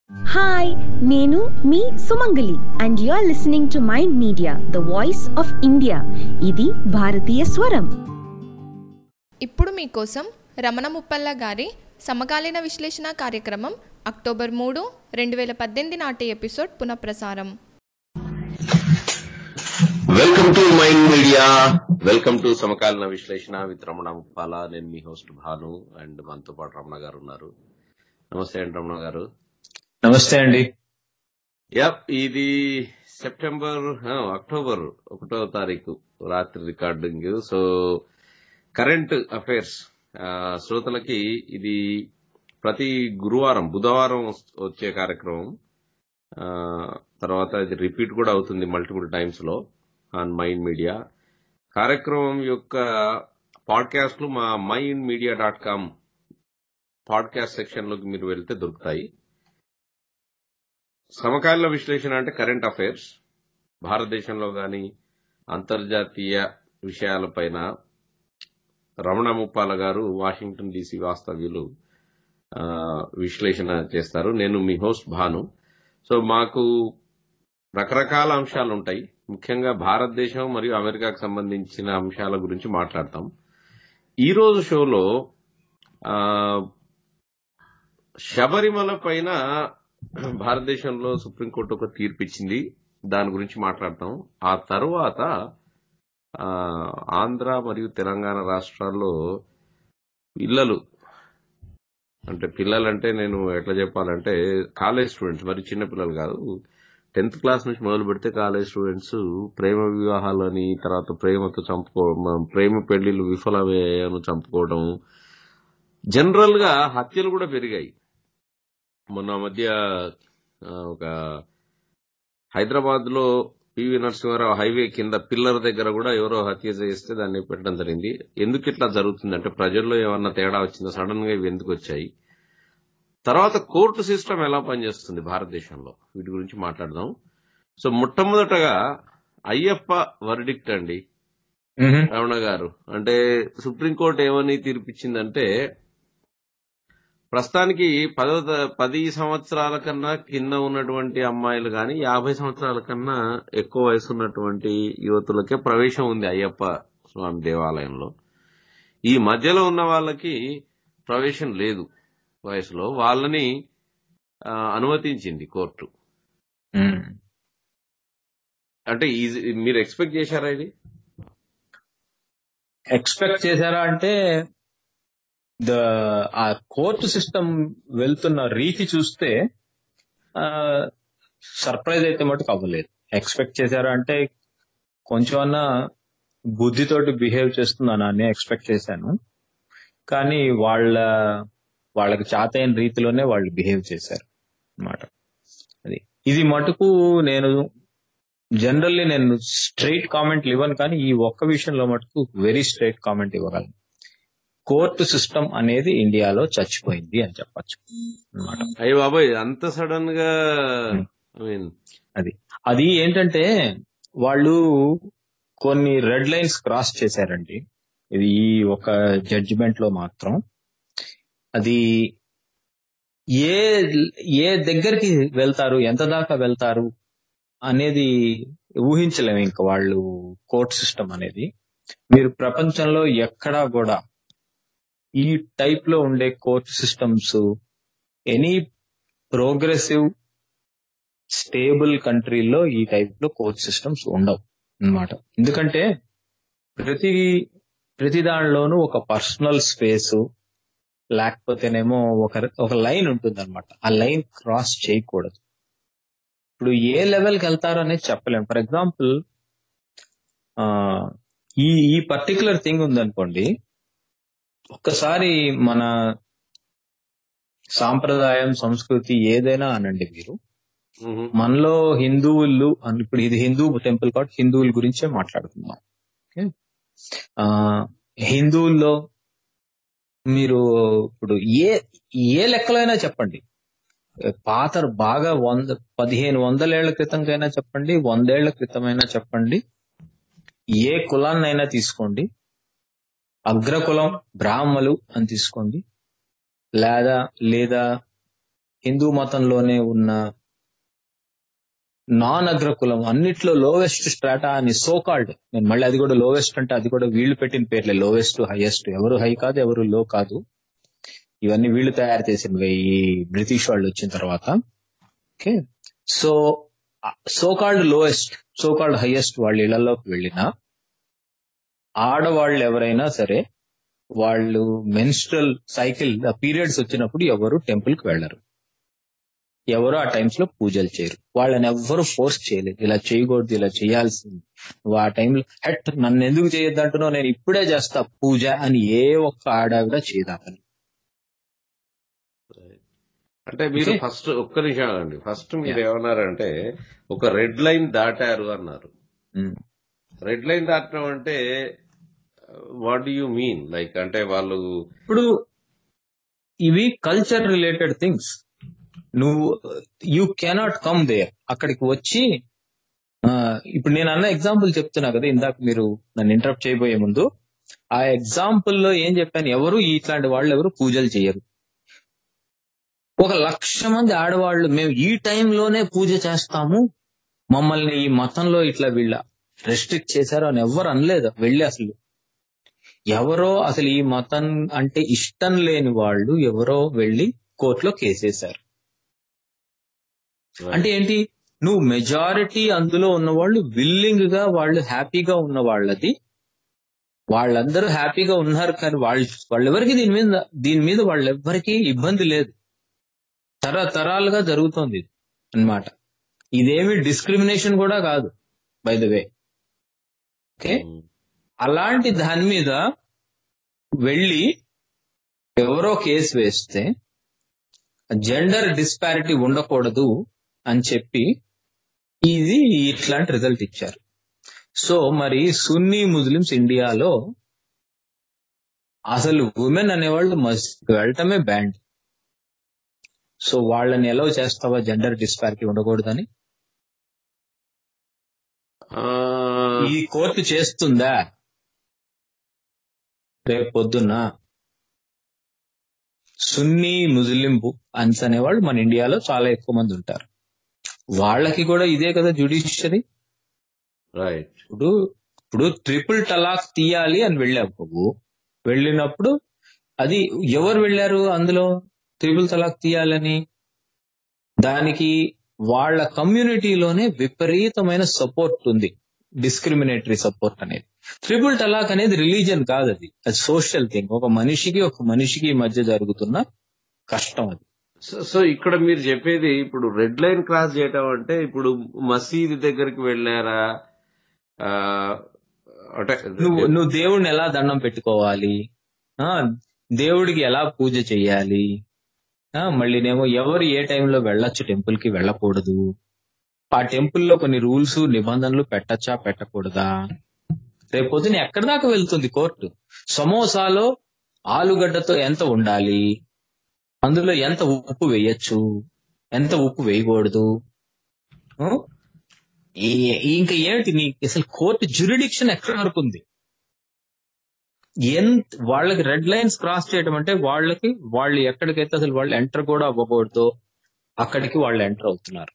Hi నేను మీ Sumangali and you are listening to mind media the voice of India ఇది భారతీయ స్వరం ఇప్పుడు మీకోసం రమణ ముప్పల్ల గారి సమకాలీన విశ్లేషణ కార్యక్రమం అక్టోబర్ మూడు రెండు వేల పద్దెనిమిది నాటి ఎపిసోడ్ పునఃప్రసారం welcome to mind Media welcome to సమకాలీన విశ్లేషణ విత్ రమణ ముప్పాల నేను మీ హోస్ట్ భాను అండ్ మనతో పాటు రమణ గారు ఉన్నారు నమస్తే అండి రమణ గారు నమస్తే అండి యప్ ఇది సెప్టెంబర్ ఆ, అక్టోబర్ ఒకటో తారీఖు రాత్రి రికార్డింగ్ సో కరెంట్ అఫైర్స్ శ్రోతలకి ఇది ప్రతి గురువారం బుధవారం వచ్చే కార్యక్రమం ఆ, తర్వాత ఇది రిపీట్ కూడా అవుతుంది మల్టిపుల్ టైమ్స్ లో ఆన్ మైండ్ మీడియా కార్యక్రమం యొక్క పాడ్కాస్ట్లు మా Mind media dot com podcast section లోకి మీరు వెళ్తే దొరుకుతాయి సమకాలీన విశ్లేషణ అంటే కరెంట్ అఫైర్స్ భారతదేశంలో గాని అంతర్జాతీయ విషయాలపైన రమణ ముప్పాల గారు వాషింగ్టన్ డీసీ వాస్తవ్యులు ఆ, విశ్లేషణ చేస్తారు నేను మీ హోస్ట్ భాను సో మాకు రకరకాల అంశాలు ఉంటాయి ముఖ్యంగా భారతదేశం మరియు అమెరికాకు సంబంధించిన అంశాల గురించి మాట్లాడతాం ఈ రోజు షోలో ఆ, శబరిమల పైన భారతదేశంలో సుప్రీంకోర్టు ఒక తీర్పు ఇచ్చింది దాని గురించి మాట్లాడతాం ఆ తర్వాత ఆ, ఆంధ్ర మరియు తెలంగాణ రాష్ట్రాల్లో పిల్లలు అంటే పిల్లలంటే నేను ఎట్లా చెప్పాలంటే కాలేజ్ స్టూడెంట్స్ మరి చిన్న పిల్లలు కాదు టెన్త్ క్లాస్ నుంచి మొదలు పెడితే కాలేజ్ స్టూడెంట్స్ ప్రేమ వివాహాలని తర్వాత ప్రేమతో చంపుకో ప్రేమ పెళ్లిళ్ళు విఫలమయ్యాయను చంపుకోవడం జనరల్ గా హత్యలు కూడా పెరిగాయి మొన్న మధ్య ఆ, ఒక హైదరాబాద్ లో పివి నరసింహారావు హైవే కింద పిల్లర్ దగ్గర కూడా ఎవరో హత్య చేస్తే దాన్ని పెట్టడం జరిగింది ఎందుకు ఇట్లా జరుగుతుంది అంటే ప్రజల్లో ఏమన్నా తేడా వచ్చిందో సడన్ గా ఇవి ఎందుకు వచ్చాయి తర్వాత కోర్టు సిస్టమ్ ఎలా పనిచేస్తుంది భారతదేశంలో వీటి గురించి మాట్లాడదాం సో మొట్టమొదటగా అయ్యప్ప వర్డిక్ట్ అండి మ్హూ. రమణ గారు అంటే సుప్రీంకోర్టు ఏమని తీర్పిచ్చిందంటే ప్రస్తుతానికి పదో త- పది సంవత్సరాల కన్నా కింద ఉన్నటువంటి అమ్మాయిలు గాని యాభై సంవత్సరాల కన్నా ఎక్కువ వయసు ఉన్నటువంటి యువతులకే ప్రవేశం ఉంది అయ్యప్ప స్వామి దేవాలయంలో ఈ మధ్యలో ఉన్న వాళ్ళకి ప్రవేశం లేదు వయసులో వాళ్ళని ఆ, అనుమతించింది కోర్టు మ్. అంటే ఈజీ- మీరు ఎక్స్పెక్ట్ చేశారా ఇది ఎక్స్పెక్ట్ చేశారా అంటే ద ఆ కోర్టు సిస్టమ్ వెళ్తున్న రీతి చూస్తే సర్ప్రైజ్ అయితే మటుకు అవ్వలేదు ఎక్స్పెక్ట్ చేశారా అంటే కొంచెం అన్నా బుద్ధితోటి బిహేవ్ చేస్తున్నాను అని ఎక్స్పెక్ట్ చేశాను కానీ వాళ్ళ వాళ్ళకి చాతైన రీతిలోనే వాళ్ళు బిహేవ్ చేశారు అన్నమాట అది ఇది మటుకు నేను జనరల్లీ నేను స్ట్రైట్ కామెంట్లు ఇవ్వను కానీ ఈ ఒక్క విషయంలో మటుకు వెరీ స్ట్రైట్ కామెంట్ ఇవ్వగలను కోర్టు సిస్టమ్ అనేది ఇండియాలో చచ్చిపోయింది అని చెప్పచ్చు అన్నమాట అయ్యి బాబాయ్ అంత సడన్ గా Hmm. ఐ మీన్ అది అది ఏంటంటే వాళ్ళు కొన్ని రెడ్ లైన్స్ క్రాస్ చేశారండి ఇది ఈ ఒక జడ్జిమెంట్ లో మాత్రం అది ఏ ఏ దగ్గరికి వెళ్తారు ఎంత దాకా వెళ్తారు అనేది ఊహించలేము ఇంకా వాళ్ళు కోర్ట్ సిస్టమ్ అనేది మీరు ప్రపంచంలో ఎక్కడా కూడా ఈ టైప్ లో ఉండే court systems any progressive stable కంట్రీలో ఈ టైప్ లో కోర్ట్ సిస్టమ్స్ ఉండవు అన్నమాట ఎందుకంటే ప్రతి ప్రతి దానిలోనూ ఒక పర్సనల్ స్పేస్ లేకపోతేనేమో ఒక ఒక లైన్ ఉంటుంది అనమాట ఆ లైన్ క్రాస్ చేయకూడదు ఇప్పుడు ఏ లెవెల్కి వెళ్తారో అనేది చెప్పలేము ఫర్ ఎగ్జాంపుల్ ఈ ఈ పర్టికులర్ థింగ్ ఉందనుకోండి ఒక్కసారి మన సాంప్రదాయం సంస్కృతి ఏదైనా అనండి మీరు మ్హూ. మనలో హిందువులు అన్- ఇప్పుడు ఇది హిందూ టెంపుల్ కాబట్టి హిందువుల గురించే మాట్లాడుకుందాం ఓకే? ఆ హిందువుల్లో మీరు ఇప్పుడు ఏ ఏ లెక్కలైనా చెప్పండి పాత బాగా వంద పదిహేను వందలేళ్ల క్రితంకైనా చెప్పండి వందేళ్ల క్రితమైనా చెప్పండి ఏ కులాన్నైనా తీసుకోండి అగ్రకులం బ్రాహ్మలు అని తీసుకోండి లేదా లేదా హిందూ మతంలోనే ఉన్న నాన్ అగ్రకులం అన్నిట్లో లోవెస్ట్ స్ట్రాటా అని సోకాల్డ్ నేను మళ్ళీ అది కూడా లోవెస్ట్ అంటే అది కూడా వీళ్ళు పెట్టిన పేర్లే లోవెస్ట్ హైయెస్ట్ ఎవరు హై కాదు ఎవరు లో కాదు ఇవన్నీ వీళ్ళు తయారు చేసినవి ఈ బ్రిటిష్ వాళ్ళు వచ్చిన తర్వాత okay so so called lowest so called highest వాళ్ళ ఇళ్లలోకి వెళ్ళిన ఆడవాళ్ళు ఎవరైనా సరే వాళ్ళు మెన్స్ట్రల్ సైకిల్ పీరియడ్స్ వచ్చినప్పుడు ఎవరు టెంపుల్ కి వెళ్ళరు ఎవరు ఆ టైమ్స్ లో పూజలు చేయరు వాళ్ళని ఎవ్వరు ఫోర్స్ చేయలేదు ఇలా చేయకూడదు ఇలా చేయాల్సింది నువ్వు ఆ టైంలో హెట్ నన్ను ఎందుకు చేయొద్దు అంటున్నావు నేను ఇప్పుడే చేస్తా పూజ అని ఏ ఒక్క ఆడావిడ చేయదాపని అంటే మీరు Okay. ఫస్ట్ ఒక్క నిమిషం అండి ఫస్ట్ మీరు ఏమన్నారంటే ఒక రెడ్ లైన్ దాటారు అన్నారు రెడ్ లైన్ దాటడం అంటే what do you mean like అంటే వాళ్ళు ఇప్పుడు ఇవి కల్చర్ రిలేటెడ్ థింగ్స్ నువ్వు యూ కెనాట్ కమ్ దేర్ అక్కడికి వచ్చి ఆ, ఇప్పుడు నేను అన్న ఎగ్జాంపుల్ చెప్తున్నా కదా ఇందాక మీరు నన్ను ఇంటరప్ట్ చేయబోయే ముందు ఆ ఎగ్జాంపుల్ లో ఏం చెప్పాను ఎవరు ఇట్లాంటి వాళ్ళు ఎవరు పూజలు చేయరు ఒక లక్ష మంది ఆడవాళ్ళు మేము ఈ టైంలోనే పూజ చేస్తాము మమ్మల్ని ఈ మతంలో ఇట్లా వీళ్ళ రెస్ట్రిక్ట్ చేశారు అని ఎవరు అనలేదు వెళ్ళి అసలు ఎవరో అసలు ఈ మతం అంటే ఇష్టం లేని వాళ్ళు ఎవరో వెళ్ళి కోర్టులో కేసేశారు అంటే ఏంటి నువ్వు మెజారిటీ అందులో ఉన్న వాళ్ళు విల్లింగ్ గా వాళ్ళు హ్యాపీగా ఉన్న వాళ్ళది వాళ్ళందరూ హ్యాపీగా ఉన్నారు కానీ వాళ్ళు వాళ్ళెవరికి దీని మీద దీని మీద వాళ్ళెవ్వరికి ఇబ్బంది లేదు తరతరాలుగా జరుగుతోంది ఇది అన్నమాట ఇదేమి డిస్క్రిమినేషన్ కూడా కాదు బై ద వే ఓకే అలాంటి దాని మీద వెళ్ళి ఎవరో కేసు వేస్తే జెండర్ డిస్పారిటీ ఉండకూడదు అని చెప్పి ఇది ఇట్లాంటి రిజల్ట్ ఇచ్చారు సో మరి సున్నీ ముస్లిమ్స్ ఇండియాలో అసలు ఉమెన్ అనేవాళ్ళు మస్జిద్ వెళ్ళటమే బ్యాండ్ సో వాళ్ళని ఎలా చేస్తావా జెండర్ డిస్పారిటీ ఉండకూడదని ఆ, ఈ కోర్టు చేస్తుందా రేపు పొద్దున్న సున్నీ ముస్లిం అన్స్ అనేవాళ్ళు మన ఇండియాలో చాలా ఎక్కువ మంది ఉంటారు వాళ్ళకి కూడా ఇదే కదా జుడిషియరీ రైట్ ఇప్పుడు ఇప్పుడు ట్రిపుల్ టలాక్ తీయాలి అని వెళ్ళావు నువ్వు వెళ్ళినప్పుడు అది ఎవరు వెళ్ళారు అందులో ట్రిపుల్ తలాక్ తీయాలని దానికి వాళ్ళ కమ్యూనిటీలోనే విపరీతమైన సపోర్ట్ ఉంది డిస్క్రిమినేటరీ సపోర్ట్ అనేది ట్రిపుల్ టలాక్ అనేది రిలీజియన్ కాదు అది అది సోషల్ థింగ్ ఒక మనిషికి ఒక మనిషికి మధ్య జరుగుతున్న కష్టం అది సో సో ఇక్కడ మీరు చెప్పేది ఇప్పుడు రెడ్ లైన్ క్రాస్ చేయటం అంటే ఇప్పుడు మసీదు దగ్గరికి వెళ్ళారా ఆ, అంటే నువ్వు నువ్వు దేవుడిని ఎలా దండం పెట్టుకోవాలి ఆ దేవుడికి ఎలా పూజ చేయాలి ఆ మళ్ళీనేమో ఎవరు ఏ టైంలో వెళ్ళొచ్చు టెంపుల్ కి వెళ్ళకూడదు ఆ టెంపుల్ లో కొన్ని రూల్స్ నిబంధనలు పెట్టచ్చా పెట్టకూడదా రేపొద్దున ఎక్కడి దాకా వెళ్తుంది కోర్టు సమోసాలో ఆలుగడ్డతో ఎంత ఉండాలి అందులో ఎంత ఉప్పు వేయచ్చు ఎంత ఉప్పు వేయకూడదు ఆ? ఈ- ఇంకా ఏంటి నీ అసలు కోర్టు జ్యూరిడిక్షన్ ఎక్కడ వరకు ఉంది ఎంత వాళ్ళకి రెడ్ లైన్స్ క్రాస్ చేయడం అంటే వాళ్ళకి వాళ్ళు ఎక్కడికైతే అసలు వాళ్ళు ఎంటర్ కూడా అవ్వకూడదు అక్కడికి వాళ్ళు ఎంటర్ అవుతున్నారు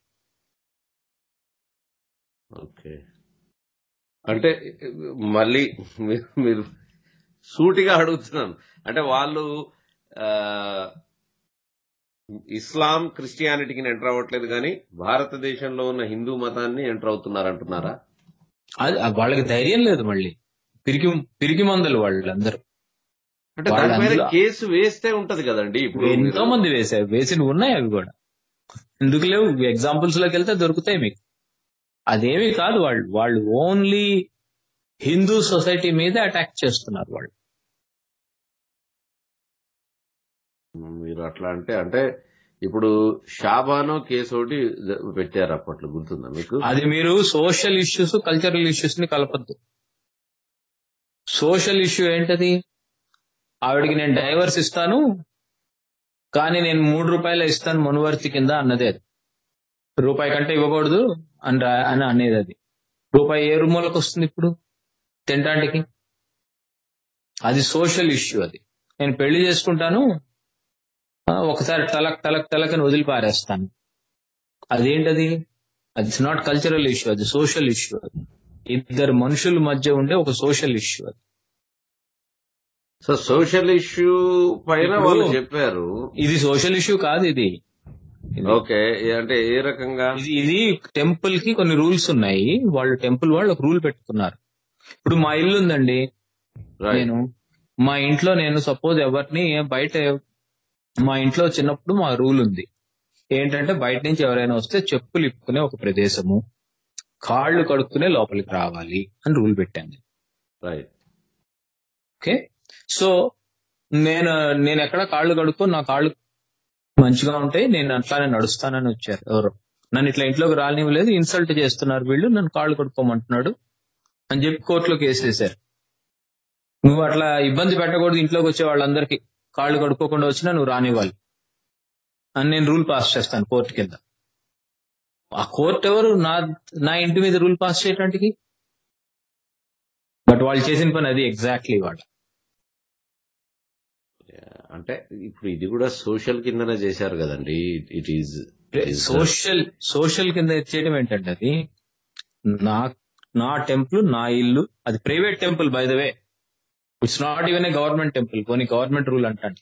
ఓకే అంటే మళ్ళీ మీరు మీరు సూటిగా అడుగుతున్నాను అంటే వాళ్ళు ఆ, ఇస్లాం క్రిస్టియానిటీకి ఎంటర్ అవ్వట్లేదు కానీ భారతదేశంలో ఉన్న హిందూ మతాన్ని ఎంటర్ అవుతున్నారు అంటున్నారా అది వాళ్ళకి ధైర్యం లేదు మళ్ళీ పిరికి పిరికి మందలు వాళ్ళందరూ అంటే వాళ్ళు దాని మీద అందులో- కేసు వేస్తే ఉంటది కదండి ఇప్పుడు ఎంతో మీరు- మంది వేశారు వేసి ఉన్నాయి అవి కూడా ఎందుకు లేవు ఎగ్జాంపుల్స్ లోకి వెళ్తే దొరుకుతాయి మీకు అదేమీ కాదు వాళ్ళు వాళ్ళు ఓన్లీ హిందూ సొసైటీ మీద అటాక్ చేస్తున్నారు వాళ్ళు మీరు అట్లా అంటే అంటే ఇప్పుడు షాబానో కేసు ఒకటి పెట్టారు అప్పట్లో గుర్తుందా మీకు అది మీరు సోషల్ ఇష్యూస్ కల్చరల్ ఇష్యూస్ ని కలపద్దు సోషల్ ఇష్యూ ఏంటది ఆవిడకి నేను డైవర్స్ ఇస్తాను కానీ నేను మూడు రూపాయలు ఇస్తాను మనువర్తి కింద అన్నదే అది రూపాయి కంటే ఇవ్వకూడదు అని రా- అని అనేది అది రూపాయి ఏ రూములకు వస్తుంది ఇప్పుడు తినటానికి అది సోషల్ ఇష్యూ అది నేను పెళ్లి చేసుకుంటాను ఆ, ఒకసారి టలక్ టలక్ టలక్ అని వదిలి పారేస్తాను అదేంటది అది ఇట్స్ నాట్ కల్చరల్ ఇష్యూ అది సోషల్ ఇష్యూ అది ఇద్దరు మనుషుల మధ్య ఉండే ఒక సోషల్ ఇష్యూ అది సో సోషల్ ఇష్యూ పైన ఇప్పుడు- వాళ్ళు చెప్పారు ఇది సోషల్ ఇష్యూ కాదు ఇది ఇది- ఓకే అంటే ఏ రకంగా ఇది ఇది టెంపుల్ కి కొన్ని రూల్స్ ఉన్నాయి వాళ్ళు టెంపుల్ వాళ్ళు ఒక రూల్ పెట్టుకున్నారు ఇప్పుడు మా ఇల్లు ఉందండి రైట్ నేను మా ఇంట్లో నేను సపోజ్ ఎవరిని బయట మా ఇంట్లో చిన్నప్పుడు మా రూల్ ఉంది ఏంటంటే బయట నుంచి ఎవరైనా వస్తే చెప్పులు ఇప్పుకునే ఒక ప్రదేశము కాళ్ళు కడుక్కునే లోపలికి రావాలి అని రూల్ పెట్టాను రైట్ ఓకే సో నేను నేను ఎక్కడ కాళ్ళు కడుక్కో నా కాళ్ళు మంచిగా ఉంటాయి నేను అట్లానే నడుస్తానని వచ్చారు ఎవరు నన్ను ఇట్లా ఇంట్లోకి రానివ్వలేదు ఇన్సల్ట్ చేస్తున్నారు వీళ్ళు నన్ను కాళ్ళు కడుక్కోమంటున్నాడు అని చెప్పి కోర్టులో కేసు వేశారు నువ్వు అట్లా ఇబ్బంది పెట్టకూడదు ఇంట్లోకి వచ్చే వాళ్ళందరికీ కాళ్ళు కడుక్కోకుండా వచ్చినా నువ్వు రానివ్వాలి అని నేను రూల్ పాస్ చేస్తాను కోర్టు కింద ఆ కోర్టు ఎవరు నా నా ఇంటి మీద రూల్ పాస్ చేయడానికి బట్ వాళ్ళు చేసిన పని అది ఎగ్జాక్ట్లీ వాడు అంటే ఇప్పుడు ఇది కూడా సోషల్ కిందనే చేశారు కదండి ఇట్ ఈజ్ సోషల్ సోషల్ కింద చేయడం ఏంటంటే అది నా నా టెంపుల్ నా ఇల్లు అది private temple by the way it's not even a government temple కొన్ని గవర్నమెంట్ రూల్ అంటాను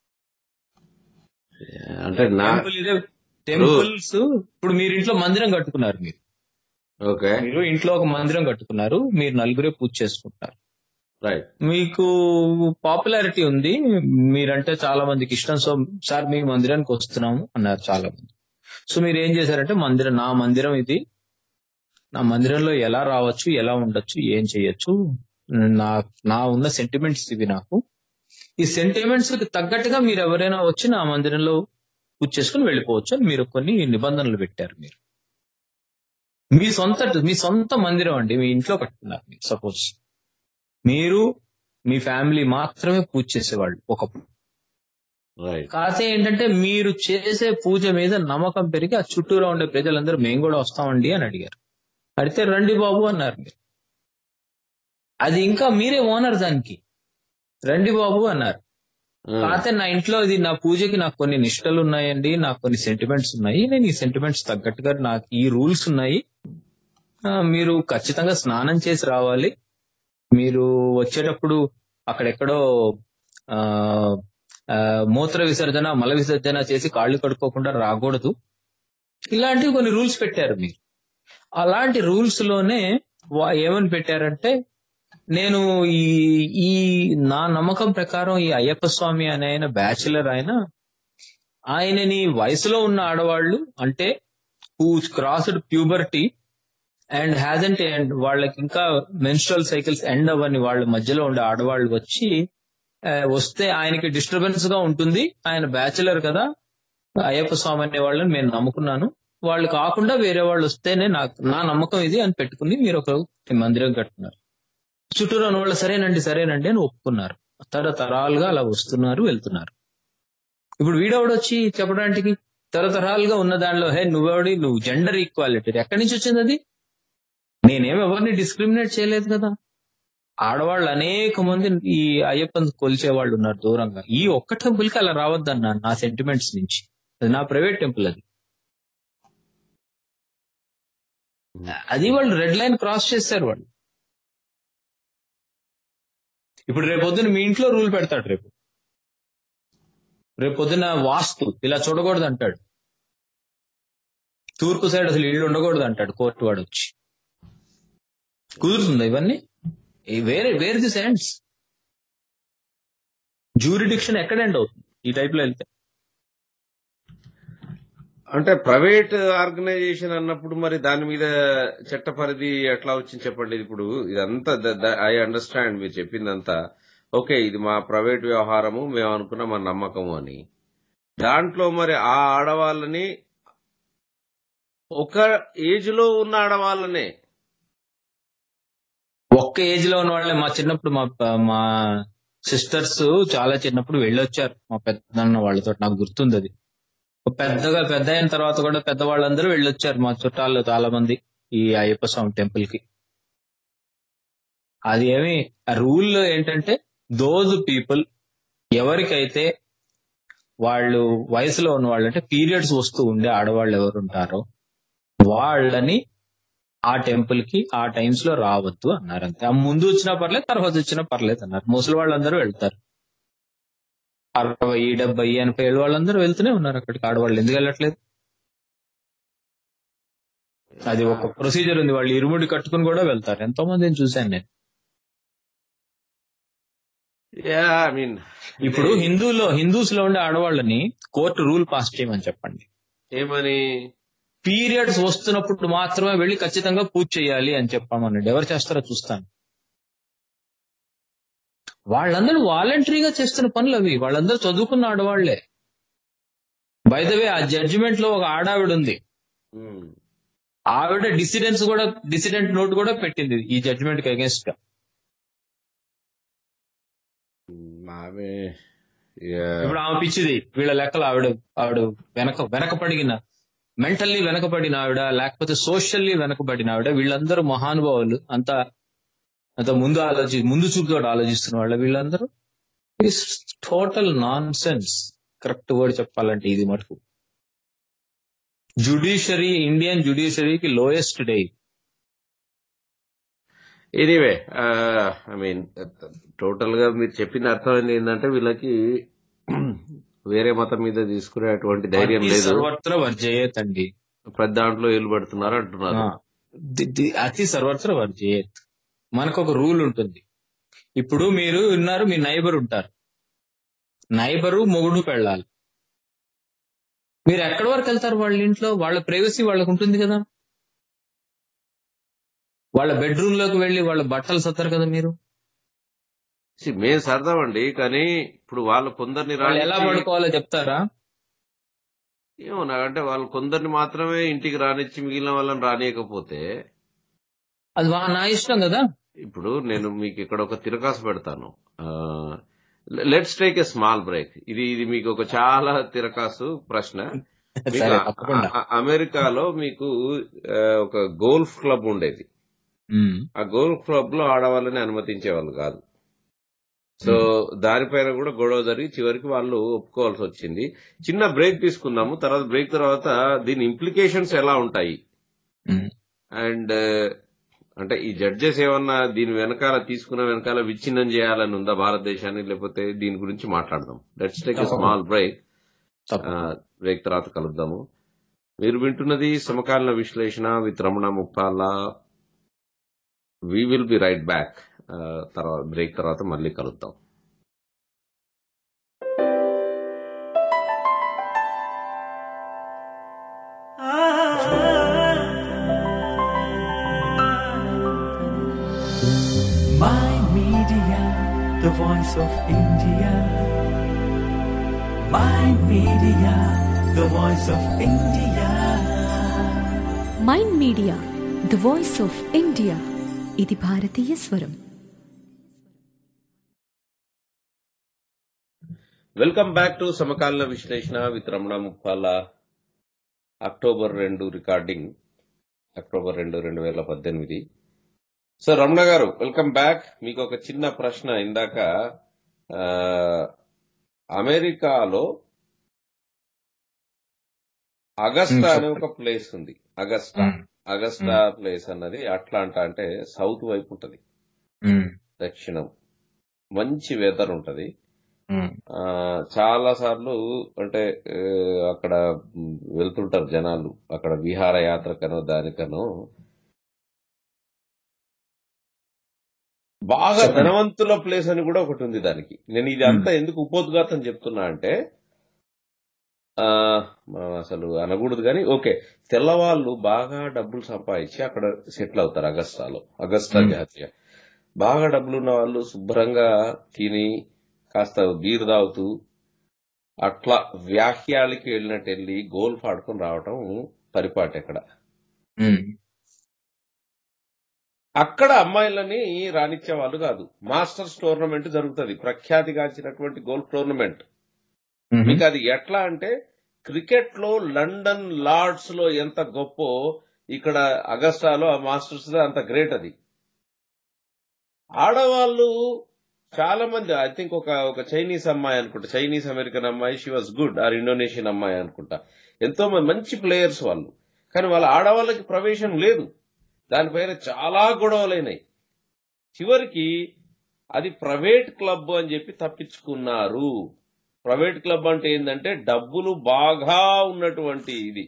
అంటే నా టెంపుల్ ఇదే టెంపుల్స్ ఇప్పుడు మీరు ఇంట్లో మందిరం కట్టుకున్నారు మీరు ఓకే మీరు ఇంట్లో ఒక మందిరం కట్టుకున్నారు మీరు నలుగురే పూజ చేసుకుంటారు రైట్ మీకు పాపులారిటీ ఉంది మీరంటే చాలా మందికి ఇష్టం సో సార్ మీ మందిరానికి వస్తున్నాము అన్నారు చాలా మంది సో మీరు ఏం చేశారంటే మందిరం నా మందిరం ఇది నా మందిరంలో ఎలా రావచ్చు ఎలా ఉండొచ్చు ఏం చేయొచ్చు నా నా ఉన్న సెంటిమెంట్స్ ఇవి నాకు ఈ సెంటిమెంట్స్ కి తగ్గట్టుగా మీరు ఎవరైనా వచ్చి నా మందిరంలో పూజ చేసుకుని వెళ్ళిపోవచ్చు అని మీరు కొన్ని నిబంధనలు పెట్టారు మీరు మీ సొంత మీ సొంత మందిరం అండి మీ ఇంట్లో కట్టుకున్నారు సపోజ్ మీరు మీ ఫ్యామిలీ మాత్రమే పూజ చేసేవాళ్ళు ఒకప్పుడు రైట్ కాకపోతే ఏంటంటే మీరు చేసే పూజ మీద నమ్మకం పెరిగి ఆ చుట్టూరా ఉండే ప్రజలందరూ మేము కూడా వస్తామండి అని అడిగారు అడిగితే రండి బాబు అన్నారు మీరు అది ఇంకా మీరే ఓనర్ దానికి రండి బాబు అన్నారు కాకపోతే నా ఇంట్లో ఇది నా పూజకి నాకు కొన్ని నిష్టలు ఉన్నాయండి నాకు కొన్ని సెంటిమెంట్స్ ఉన్నాయి నేను ఈ సెంటిమెంట్స్ తగ్గట్టుగా నాకు ఈ రూల్స్ ఉన్నాయి ఆ, మీరు ఖచ్చితంగా స్నానం చేసి రావాలి మీరు వచ్చేటప్పుడు అక్కడెక్కడో ఆ ఆ, మూత్ర విసర్జన మల విసర్జన చేసి కాళ్ళు కడుక్కోకుండా రాకూడదు ఇలాంటివి కొన్ని రూల్స్ పెట్టారు మీరు అలాంటి రూల్స్ లోనే వా- ఏమని పెట్టారంటే నేను ఈ ఈ నా నమ్మకం ప్రకారం ఈ అయ్యప్ప స్వామి అనే ఆయన బ్యాచులర్ ఆయన ఆయనని వయసులో ఉన్న ఆడవాళ్ళు అంటే who crossed puberty and hasn't end వాళ్ళకి ఇంకా మెన్స్ట్రల్ సైకిల్స్ ఎండ్ అవ్వని వాళ్ళ మధ్యలో ఉండే ఆడవాళ్ళు వచ్చి ఆ, వస్తే ఆయనకి డిస్టర్బెన్స్ గా ఉంటుంది ఆయన బ్యాచులర్ కదా అయ్యప్ప స్వామి అనే వాళ్ళని నేను నమ్ముకున్నాను వాళ్ళు కాకుండా వేరే వాళ్ళు వస్తేనే నాకు నా నమ్మకం ఇది అని పెట్టుకుని మీరు ఒక మందిరం కట్టుకున్నారు చుట్టూరు ఉన్న వాళ్ళు సరేనండి సరేనండి అని ఒప్పుకున్నారు తరతరాలుగా అలా వస్తున్నారు వెళ్తున్నారు ఇప్పుడు వీడెవడు వచ్చి చెప్పడానికి తరతరాలుగా ఉన్న దానిలో హే నువ్వెవడి నువ్వు జెండర్ ఈక్వాలిటీ ఎక్కడి నుంచి వచ్చింది అది నేనేం ఎవరిని డిస్క్రిమినేట్ చేయలేదు కదా ఆడవాళ్ళు అనేక మంది ఈ అయ్యప్పని కొలిచే వాళ్ళు ఉన్నారు దూరంగా ఈ ఒక్క టెంపుల్ కి అలా రావద్దన్నాను నా సెంటిమెంట్స్ నుంచి అది నా ప్రైవేట్ టెంపుల్ అది అది వాళ్ళు రెడ్ లైన్ క్రాస్ చేశారు వాళ్ళు ఇప్పుడు రేపు పొద్దున మీ ఇంట్లో రూల్ పెడతాడు రేపు రేపు పొద్దున వాస్తు ఇలా చూడకూడదు అంటాడు తూర్పు సైడ్ అసలు ఇల్లు ఉండకూడదు అంటాడు కోర్టు వాడు వచ్చి కుదురుతుంది ఇవన్నీ ఈ వేరే వేర్ ది సెండ్స్ జూరిడిక్షన్ ఎక్కడ ఎండ్ అవుతుంది ఈ టైప్ లో వెళ్తే అంటే ప్రైవేట్ ఆర్గనైజేషన్ అన్నప్పుడు మరి దాని మీద చట్ట పరిధి ఎట్లా వచ్చింది చెప్పండి ఇప్పుడు ఇదంతా ఐ అండర్స్టాండ్ మీరు చెప్పిందంతా ఓకే ఇది మా ప్రైవేట్ వ్యవహారము మేము అనుకున్న మా నమ్మకము అని దాంట్లో మరి ఆ ఆడవాళ్ళని ఒక ఏజ్ లో ఉన్న ఆడవాళ్ళనే ఒక్క ఏజ్ లో ఉన్న వాళ్ళే మా చిన్నప్పుడు మా మా సిస్టర్స్ చాలా చిన్నప్పుడు వెళ్ళొచ్చారు మా పెద్దన్న వాళ్ళతో నాకు గుర్తుంది అది పెద్దగా పెద్ద అయిన తర్వాత కూడా పెద్ద వాళ్ళందరూ వెళ్ళొచ్చారు మా చుట్టాల్లో చాలా మంది ఈ అయ్యప్ప స్వామి టెంపుల్ కి అది ఏమి రూల్ ఏంటంటే దోజ్ పీపుల్ ఎవరికైతే వాళ్ళు వయసులో ఉన్న వాళ్ళు అంటే పీరియడ్స్ వస్తూ ఉండే ఆడవాళ్ళు ఎవరు ఉంటారో వాళ్ళని ఆ టెంపుల్ కి ఆ టైమ్స్ లో రావద్దు అన్నారు అంతే ఆ ముందు వచ్చినా పర్లేదు తర్వాత వచ్చినా పర్లేదు అన్నారు ముసలి వాళ్ళందరూ వెళ్తారు అరవై డెబ్బై ఎనభై ఏళ్ళు వాళ్ళందరూ వెళ్తూనే ఉన్నారు అక్కడికి ఆడవాళ్ళు ఎందుకు వెళ్ళట్లేదు అది ఒక ప్రొసీజర్ ఉంది వాళ్ళు ఇరుముడి కట్టుకుని కూడా వెళ్తారు ఎంతో మందిని చూశాను నేను యా ఐ మీన్ ఇప్పుడు హిందూలో హిందూస్ లో ఉండే ఆడవాళ్ళని కోర్టు రూల్ పాస్ చేయమని చెప్పండి ఏమని పీరియడ్స్ వస్తున్నప్పుడు మాత్రమే వెళ్ళి ఖచ్చితంగా పూజ చేయాలి అని చెప్పామనండి ఎవరు చేస్తారో చూస్తాను వాళ్ళందరూ వాలంటరీగా చేస్తున్న పనులు అవి వాళ్ళందరూ చదువుకున్న ఆడవాళ్లే బైదవే ఆ జడ్జిమెంట్ లో ఒక ఆడావిడ ఉంది ఉమ్. ఆవిడ డిసిడెంట్స్ కూడా డిసిడెంట్ నోట్ కూడా పెట్టింది ఈ జడ్జిమెంట్ కి అగేన్స్ట్ గా ఆమె యా. ఇప్పుడు ఆమె పిచ్చిది వీళ్ళ లెక్కలు ఆవిడ ఆవిడ వెనక వెనకపడిన మెంటల్లీ వెనకబడిన ఆవిడ లేకపోతే సోషల్లీ వెనకబడిన ఆవిడ వీళ్ళందరూ మహానుభావులు అంత అంత ముందు ఆలోచి ముందు చూపుతో ఆలోచిస్తున్న వాళ్ళు వీళ్ళందరూ total nonsense correct word చెప్పాలంటే ఇది మటుకు జుడిషియరీ ఇండియన్ జుడిషియరీకి lowest day anyway I mean total గా మీరు చెప్పిన అర్థమైంది ఏంటంటే వీళ్ళకి వేరే మతం మీద తీసుకునేటువంటి ధైర్యం లేదు సర్వత్ర వర్జయేత్ అండి ప్రతి దాంట్లో ఏలు పెడుతున్నారు అంటున్నారు ఆ, ది- ది- అతి సర్వత్ర వర్జయేత్ మనకు ఒక రూల్ ఉంటుంది ఇప్పుడు మీరు ఉన్నారు మీ నైబర్ ఉంటారు నైబరు మొగుడు పెళ్ళాలి మీరు ఎక్కడి వరకు వెళ్తారు వాళ్ళ ఇంట్లో వాళ్ళ ప్రైవసీ వాళ్ళకు ఉంటుంది కదా వాళ్ళ బెడ్రూమ్ లోకి వెళ్ళి వాళ్ళ బట్టలు సత్తారు కదా మీరు See, మేము సరదామండి కానీ ఇప్పుడు వాళ్ళు కొందరిని వాళ్ళు ఎలా రానిచ్చి పడుకోవాలో చెప్తారా ఏమో నాకంటే వాళ్ళు కొందరిని మాత్రమే ఇంటికి రానిచ్చి మిగిలిన వాళ్ళని రానియకపోతే అది వా- నా ఇష్టం కదా ఇప్పుడు నేను మీకు ఇక్కడ ఒక తిరకాసు పెడతాను let's take a small break ఇది ఇది మీకు ఒక చాలా తిరకాసు ప్రశ్న మీకు సరే అ- తప్పకుండా అ- అమెరికాలో మీకు ఆ, ఒక గోల్ఫ్ క్లబ్ ఉండేది ఉమ్, ఆ గోల్ఫ్ క్లబ్ లో ఆడవాళ్ళని అనుమతించేవాళ్ళు కాదు సో దానిపైన కూడా గొడవ జరిగి చివరికి వాళ్ళు ఒప్పుకోవాల్సి వచ్చింది చిన్న బ్రేక్ తీసుకుందాము తర్వాత బ్రేక్ తర్వాత దీని ఇంప్లికేషన్స్ ఎలా ఉంటాయి ఉమ్. అండ్ అంటే ఈ జడ్జెస్ ఏమన్నా దీని వెనకాల తీసుకున్న వెనకాల విచ్ఛిన్నం చేయాలని ఉందా భారతదేశాన్ని లేకపోతే దీని గురించి మాట్లాడదాం let's take a small break తప్ప బ్రేక్ తర్వాత కలుద్దాము మీరు వింటున్నది సమకాలీన విశ్లేషణ with Ramana Muppala we will be right back తర్వాత బ్రేక్ తర్వాత మళ్ళీ కలుద్దాం My Media, the voice of India. My Media, the voice of India. Mind media the voice of India ఇది భారతీయ స్వరం వెల్కమ్ బ్యాక్ టు సమకాలీన విశ్లేషణ విత్ రమణ ముప్పాల అక్టోబర్ రెండు రికార్డింగ్ అక్టోబర్ రెండు రెండు వేల పద్దెనిమిది సో రమణ గారు వెల్కమ్ బ్యాక్ మీకు ఒక చిన్న ప్రశ్న ఇందాక ఆ, అమెరికాలో అగస్టా అనే ఒక ప్లేస్ ఉంది అగస్టా ఉమ్, అగస్టా ప్లేస్ అన్నది అట్లాంటా అంటే సౌత్ వైపు ఉంటది ఉమ్, దక్షిణం మంచి వెదర్ ఉంటది ఉమ్, ఆ చాలా సార్లు అంటే ఆ, అక్కడ మ్, వెళ్తుంటారు జనాలు అక్కడ విహార యాత్రకనో దానికనో బాగా చెప్పండి. ధనవంతుల ప్లేస్ అని కూడా ఒకటి ఉంది దానికి నేను ఇది అంతా ఎందుకు ఉపోద్ఘాతం చెప్తున్నా అంటే ఆ మనం అసలు అనకూడదు కానీ ఓకే తెల్లవాళ్ళు బాగా డబ్బులు సంపాదించి అక్కడ సెటిల్ అవుతారు అగస్టాలో అగస్టా Hmm. జాతీయ బాగా డబ్బులు ఉన్న వాళ్ళు శుభ్రంగా తిని కాస్త బీర్ తాగుతూ అట్లా వ్యాఖ్యాలకి వెళ్ళినట్టు వెళ్ళి గోల్ఫ్ ఆడుకొని రావటం పరిపాటి అక్కడ ఉమ్, అక్కడ అమ్మాయిలని రానిచ్చే వాళ్ళు కాదు మాస్టర్స్ టోర్నమెంట్ జరుగుతుంది ప్రఖ్యాతిగాంచినటువంటి గోల్ఫ్ టోర్నమెంట్ ఉమ్, మీకు అది ఎట్లా అంటే క్రికెట్ లో లండన్ లార్డ్స్ లో ఎంత గొప్ప ఇక్కడ అగస్టాలో ఆ మాస్టర్స్ లో అంత గ్రేట్ అది ఆడవాళ్ళు చాలా మంది ఐ థింక్ ఒక ఒక చైనీస్ అమ్మాయి అనుకుంటా చైనీస్ అమెరికన్ అమ్మాయి she was good or Indonesian అమ్మాయి అనుకుంటా ఎంతో మంది మంచి ప్లేయర్స్ వాళ్ళు కానీ వాళ్ళ ఆడవాళ్ళకి ప్రవేశం లేదు దానిపైన చాలా గొడవలైనాయి చివరికి అది ప్రైవేట్ క్లబ్ అని చెప్పి తప్పించుకున్నారు ప్రైవేట్ క్లబ్ అంటే ఏంటంటే డబ్బులు బాగా ఉన్నటువంటి ఇది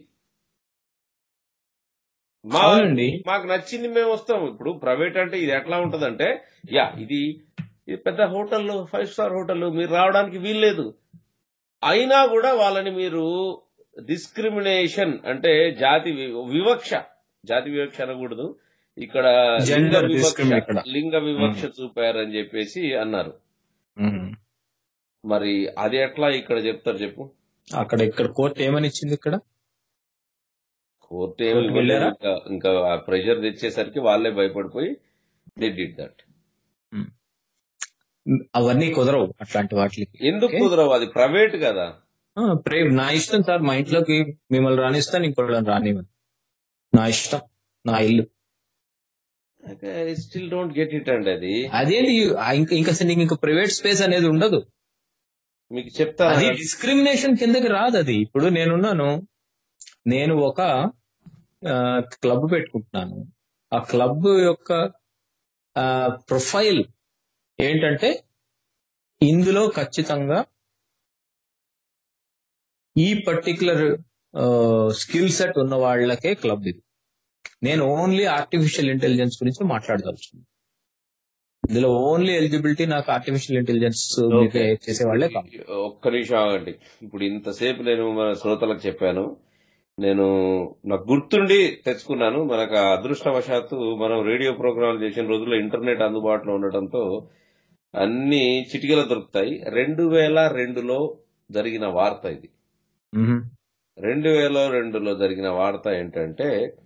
మా అవునండి. మాకు నచ్చింది మేము వస్తాం ఇప్పుడు ప్రైవేట్ అంటే ఇది ఎట్లా ఉంటదంటే యా ఇది ఇది పెద్ద హోటల్ ఫైవ్ స్టార్ హోటల్ మీరు రావడానికి వీల్లేదు అయినా కూడా వాళ్ళని మీరు డిస్క్రిమినేషన్ అంటే జాతి వి- వివక్ష జాతి వివక్ష అనకూడదు ఇక్కడ లింగ Gender వివక్ష discrimination ఇక్కడ. లింగ వివక్ష చూపారని చెప్పేసి అన్నారు ఉమ్. మరి అది ఎట్లా ఇక్కడ చెప్తారు చెప్పు అక్కడ ఇక్కడ కోర్టు ఏమని ఇచ్చింది ఇక్కడ కోర్టు ఏమి కోర్టుకు వెళ్ళారా? ఇంకా ఇంకా ప్రెషర్ తెచ్చేసరికి వాళ్ళే భయపడిపోయి దే డిడ్ దట్ అవన్నీ కుదరవు అట్లాంటి వాటికి ఎందుకు Okay. కుదరవు అది ప్రైవేట్ కదా ఆ, ప్రేమ్ నా ఇష్టం సార్ మా ఇంట్లోకి మిమ్మల్ని రానిస్తాను ఇంకోళ్ళని రానివ్వను నా ఇష్టం నా ఇల్లు I still don't get it అండి అది అదేంటి ఆ ఇంకా ఇంకా అసలు నీకు ఇంకా ప్రైవేట్ స్పేస్ అనేది ఉండదు మీకు చెప్తా అది డిస్క్రిమినేషన్ కిందకి రాదు అది ఇప్పుడు నేనున్నాను నేను ఒక క్లబ్ పెట్టుకుంటున్నాను ఆ క్లబ్ యొక్క ప్రొఫైల్ ఏంటంటే ఇందులో ఖచ్చితంగా ఈ పర్టికులర్ స్కిల్ సెట్ ఉన్న వాళ్ళకే క్లబ్ ఇది నేను ఓన్లీ ఆర్టిఫిషియల్ ఇంటెలిజెన్స్ గురించి మాట్లాడదలుచున్నాను ఇందులో ఓన్లీ ఎలిజిబిలిటీ నాకు ఆర్టిఫిషియల్ ఇంటెలిజెన్స్ Okay. చేసే వాళ్ళే కావాలి ఒక్క నిమిషం ఆగండి ఇప్పుడు ఇంతసేపు నేను మన శ్రోతలకు చెప్పాను నేను నాకు గుర్తుండి తెచ్చుకున్నాను మనకు ఆ అదృష్టవశాత్తు మనం రేడియో ప్రోగ్రాంలు చేసిన రోజుల్లో ఇంటర్నెట్ అందుబాటులో ఉండటంతో అన్ని చిటికలు దొరుకుతాయి రెండు వేల రెండులో జరిగిన వార్త ఇది మ్మ్. రెండు వేల రెండులో జరిగిన వార్త ఏంటంటే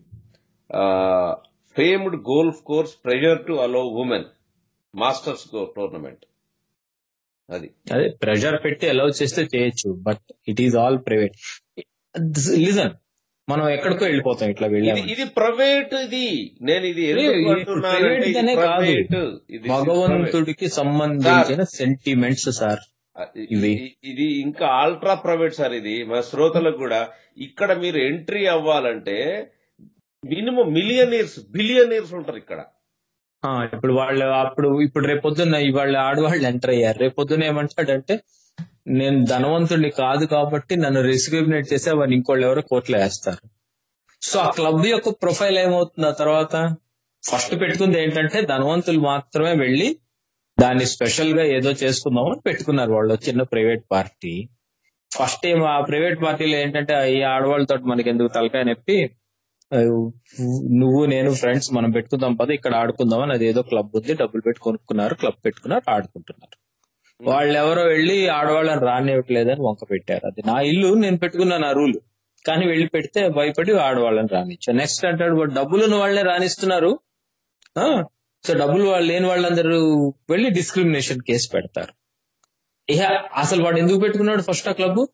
famed golf course pressure to allow women Masters tournament అది అదే ప్రెషర్ పెట్టి అలౌ చేస్తే చేయొచ్చు but it is all private listen మనం ఎక్కడికో వెళ్ళిపోతాం ఇట్లా ఇది వెళ్ళాము ఇది ప్రైవేట్ ఇది నేను ఇది ఎందుకు ఇది అంటున్నానంటే private ఇది గానే కాదు. private. ఇది private. భగవంతుడికి సంబంధించిన సెంటిమెంట్స్ సార్ ఇ- ఇవి. ఇ- ఇది ఇంకా అల్ట్రా ప్రైవేట్ సార్ ఇది మా శ్రోతలకు కూడా ఇక్కడ మీరు ఎంట్రీ అవ్వాలంటే మినిమం మిలియనీర్స్ బిలియనీర్స్ ఉంటారు ఇక్కడ ఆ, ఇప్పుడు వాళ్ళు అప్పుడు ఇప్పుడు రేపొద్దున్న ఇవాళ ఆడవాళ్ళు ఎంటర్ అయ్యారు రేపొద్దున ఏమంటాడంటే నేను ధనవంతుడిని కాదు కాబట్టి నన్ను రిస్క్రిమినేట్ చేసి అవన్నీ ఇంకోళ్ళు ఎవరో కోర్టులో వేస్తారు సో ఆ క్లబ్ యొక్క ప్రొఫైల్ ఏమవుతుంది ఆ తర్వాత ఫస్ట్ పెట్టుకుంది ఏంటంటే ధనవంతులు మాత్రమే వెళ్ళి దాన్ని స్పెషల్ గా ఏదో చేసుకుందాం అని పెట్టుకున్నారు వాళ్ళు చిన్న ప్రైవేట్ పార్టీ ఫస్ట్ ఏం ఆ ప్రైవేట్ పార్టీలో ఏంటంటే ఈ ఆడవాళ్ళతో మనకి ఎందుకు తలకాయ నొప్పి ఆ, నువ్వు నేను ఫ్రెండ్స్ మనం పెట్టుకుందాం పద ఇక్కడ ఆడుకుందాం అని అదేదో క్లబ్ ఉంది డబ్బులు పెట్టి కొనుక్కున్నారు క్లబ్ పెట్టుకున్నారు ఆడుకుంటున్నారు వాళ్ళు ఎవరో వెళ్ళి ఆడవాళ్ళని రానివ్వట్లేదని వంక పెట్టారు అది నా ఇల్లు నేను పెట్టుకున్నాను ఆ రూల్ కానీ వెళ్ళి పెడితే భయపడి ఆడవాళ్ళని రానిచ్చు నెక్స్ట్ అంటాడు వాడు డబ్బులు ఉన్న వాళ్ళనే రానిస్తున్నారు ఆ, సో డబ్బులు వాళ్ళు లేని వాళ్ళందరూ వెళ్ళి డిస్క్రిమినేషన్ కేసు పెడతారు ఇహ అసలు వాడు ఎందుకు పెట్టుకున్నాడు ఫస్ట్ ఆ క్లబ్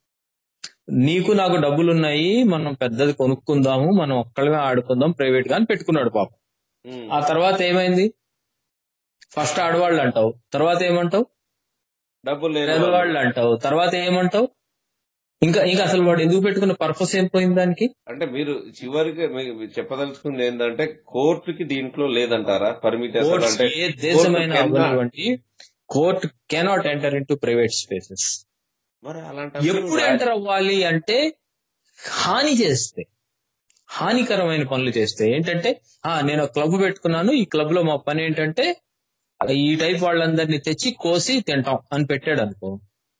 నీకు నాకు డబ్బులు ఉన్నాయి మనం పెద్దది కొనుక్కుందాము మనం ఒక్కళ్ళమే ఆడుకుందాం ప్రైవేట్ గా అని పెట్టుకున్నాడు పాపం ఉమ్. ఆ తర్వాత ఏమైంది ఫస్ట్ ఆడవాళ్ళు అంటావు తర్వాత ఏమంటావు డబ్బులు లేని పేదవాళ్ళు వాళ్ళు. అంటావు తర్వాత ఏమంటావు ఇంకా ఇంకా అసలు వాడు ఎందుకు పెట్టుకున్న పర్పస్ ఏం పోయింది దానికి అంటే మీరు చివరికి మీకు చెప్పదలుచుకుంది ఏంటంటే కోర్టుకి దీంట్లో లేదంటారా పరిమితి అసలు కోర్ట్ అంటే ఏ దేశమైనా కోర్టు కింద- అవ్వనివ్వండి court cannot enter into private spaces మరి ఎప్పుడు అలాంటి ఎంటర్ అవ్వాలి అంటే హాని చేస్తే హానికరమైన పనులు చేస్తే ఏంటంటే ఆ నేను క్లబ్ పెట్టుకున్నాను ఈ క్లబ్ లో మా పని ఏంటంటే ఈ టైప్ వాళ్ళందరినీ తెచ్చి కోసి తింటాం అని పెట్టాడు అనుకో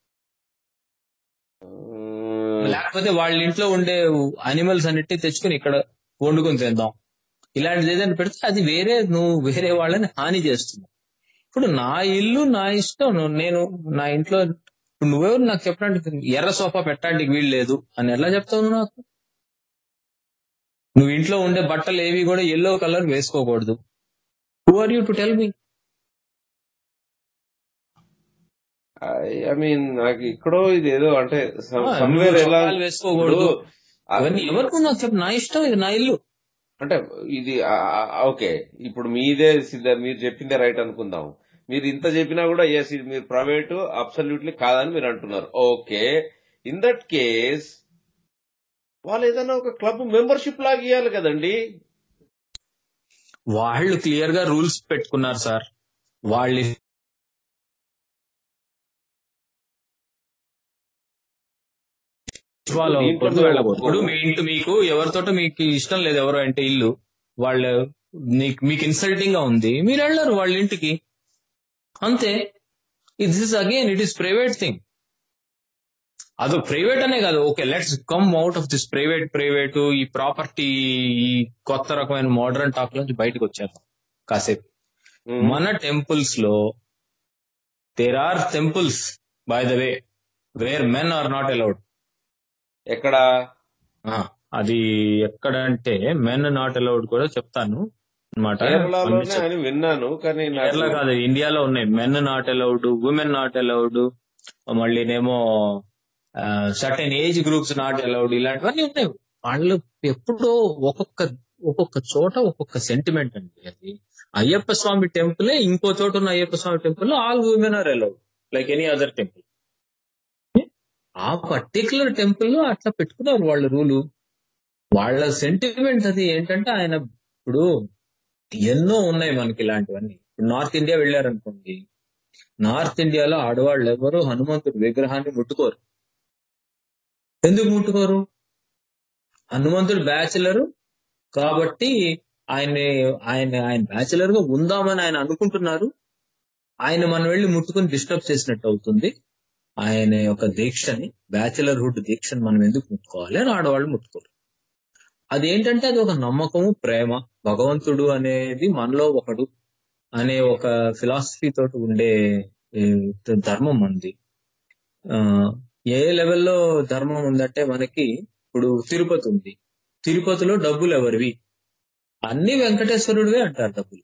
లేకపోతే వాళ్ళ ఇంట్లో ఉండే అనిమల్స్ అన్నిటిని తెచ్చుకుని ఇక్కడ వండుకొని తిందాం ఇలాంటిది ఏదైనా పెడితే అది వేరే నువ్వు వేరే వాళ్ళని హాని చేస్తున్నావు ఇప్పుడు నా ఇల్లు నా ఇష్టం నువ్వు- నేను నా ఇంట్లో ఇప్పుడు నువ్వెవరు నాకు చెప్పడానికి ఎర్ర సోఫా పెట్టడానికి వీలు లేదు అని ఎలా చెప్తావు నువ్వు నాకు నువ్వు ఇంట్లో ఉండే బట్టలు ఏవి కూడా ఎల్లో కలర్ వేసుకోకూడదు who are you to tell me I mean నాకు ఇక్కడో ఇది ఏదో అంటే ఆ, సమ్వేర్ నువ్వు ఎలా చొక్కాలు వేసుకోకూడదు. ఇప్పుడు, అవన్నీ ఎవరికి నాకు చెప్పు నా ఇష్టం ఇది నా ఇల్లు అంటే ఇది ఓకే ఇప్పుడు మీదే సిద్ధ మీరు చెప్పిందే రైట్ అనుకుందాం మీరు ఇంత చెప్పినా కూడా ఎస్ ఇది మీరు ప్రైవేట్ అబ్సల్యూట్లీ కాదని మీరు అంటున్నారు ఓకే ఇన్ దట్ కేస్ వాళ్ళు ఏదైనా ఒక క్లబ్ మెంబర్షిప్ లాగా ఇవ్వాలి కదండి వాళ్ళు క్లియర్ గా రూల్స్ పెట్టుకున్నారు సార్ వాళ్ళు వాళ్ళు దీంట్లో పొద్దు వెళ్ళకూడదు. ఒప్పుకోరు. ఇప్పుడు మీ ఇంటి మీకు ఎవరితోటో మీకు ఇష్టం లేదు ఎవరు అంటే ఇల్లు వాళ్ళు నీకు మీకు ఇన్సల్టింగ్ గా ఉంది మీరు వెళ్ళరు వాళ్ళ ఇంటికి అంతే this is again it is private thing అది ప్రైవేట్ అనే కాదు okay let's come out of this private private ఈ ప్రాపర్టీ ఈ కొత్త రకమైన మోడర్న్ టాక్ నుంచి బయటకు వచ్చేద్దాం కాసేపు ఉమ్. మన టెంపుల్స్ లో there are temples by the way where men are not allowed ఎక్కడ అది ఎక్కడంటే మెన్ నాట్ అలౌడ్ కూడా చెప్తాను అనమాట కేరళలోనే అని విన్నాను కానీ నాకు కేరళ కాదు ఇండియాలో ఉన్నాయి men not allowed women not allowed మళ్ళీనేమో certain age groups not allowed ఇలాంటివన్నీ ఉన్నాయి వాళ్ళు ఎప్పుడో ఒక్కొక్క ఒక్కొక్క చోట ఒక్కొక్క సెంటిమెంట్ అండి అది అయ్యప్ప స్వామి టెంపుల్ ఇంకో చోట ఉన్న Ayyappa Swamy temple all women are allowed like any other temple ఆ పర్టికులర్ టెంపుల్ లో అట్లా పెట్టుకున్నారు వాళ్ళ రూలు వాళ్ళ సెంటిమెంట్ అది ఏంటంటే ఆయన ఇప్పుడు ఎన్నో ఉన్నాయి మనకి ఇలాంటివన్నీ ఇప్పుడు నార్త్ ఇండియా వెళ్ళారనుకోండి నార్త్ ఇండియాలో ఆడవాళ్ళు ఎవరు హనుమంతుడి విగ్రహాన్ని ముట్టుకోరు ఎందుకు ముట్టుకోరు హనుమంతుడు బ్యాచిలర్ కాబట్టి ఆయన ఆయన ఆయన బ్యాచిలర్ గా ఉందామని ఆయన అనుకుంటున్నారు ఆయన మనం వెళ్ళి ముట్టుకుని డిస్టర్బ్ చేసినట్టు అవుతుంది ఆయన యొక్క దీక్షని బ్యాచిలర్ హుడ్ దీక్షని మనం ఎందుకు ముట్టుకోవాలి అని ఆడవాళ్ళు ముట్టుకోరు అదేంటంటే అది ఒక నమ్మకము ప్రేమ భగవంతుడు అనేది మనలో ఒకడు అనే ఒక ఫిలాసఫీ తోటి ఉండే ఏ, ధర్మం ఉంది ఆ, ఏ లెవెల్లో ధర్మం ఉందంటే మనకి ఇప్పుడు తిరుపతి ఉంది తిరుపతిలో డబ్బులు ఎవరివి అన్ని వెంకటేశ్వరుడివే అంటారు డబ్బులు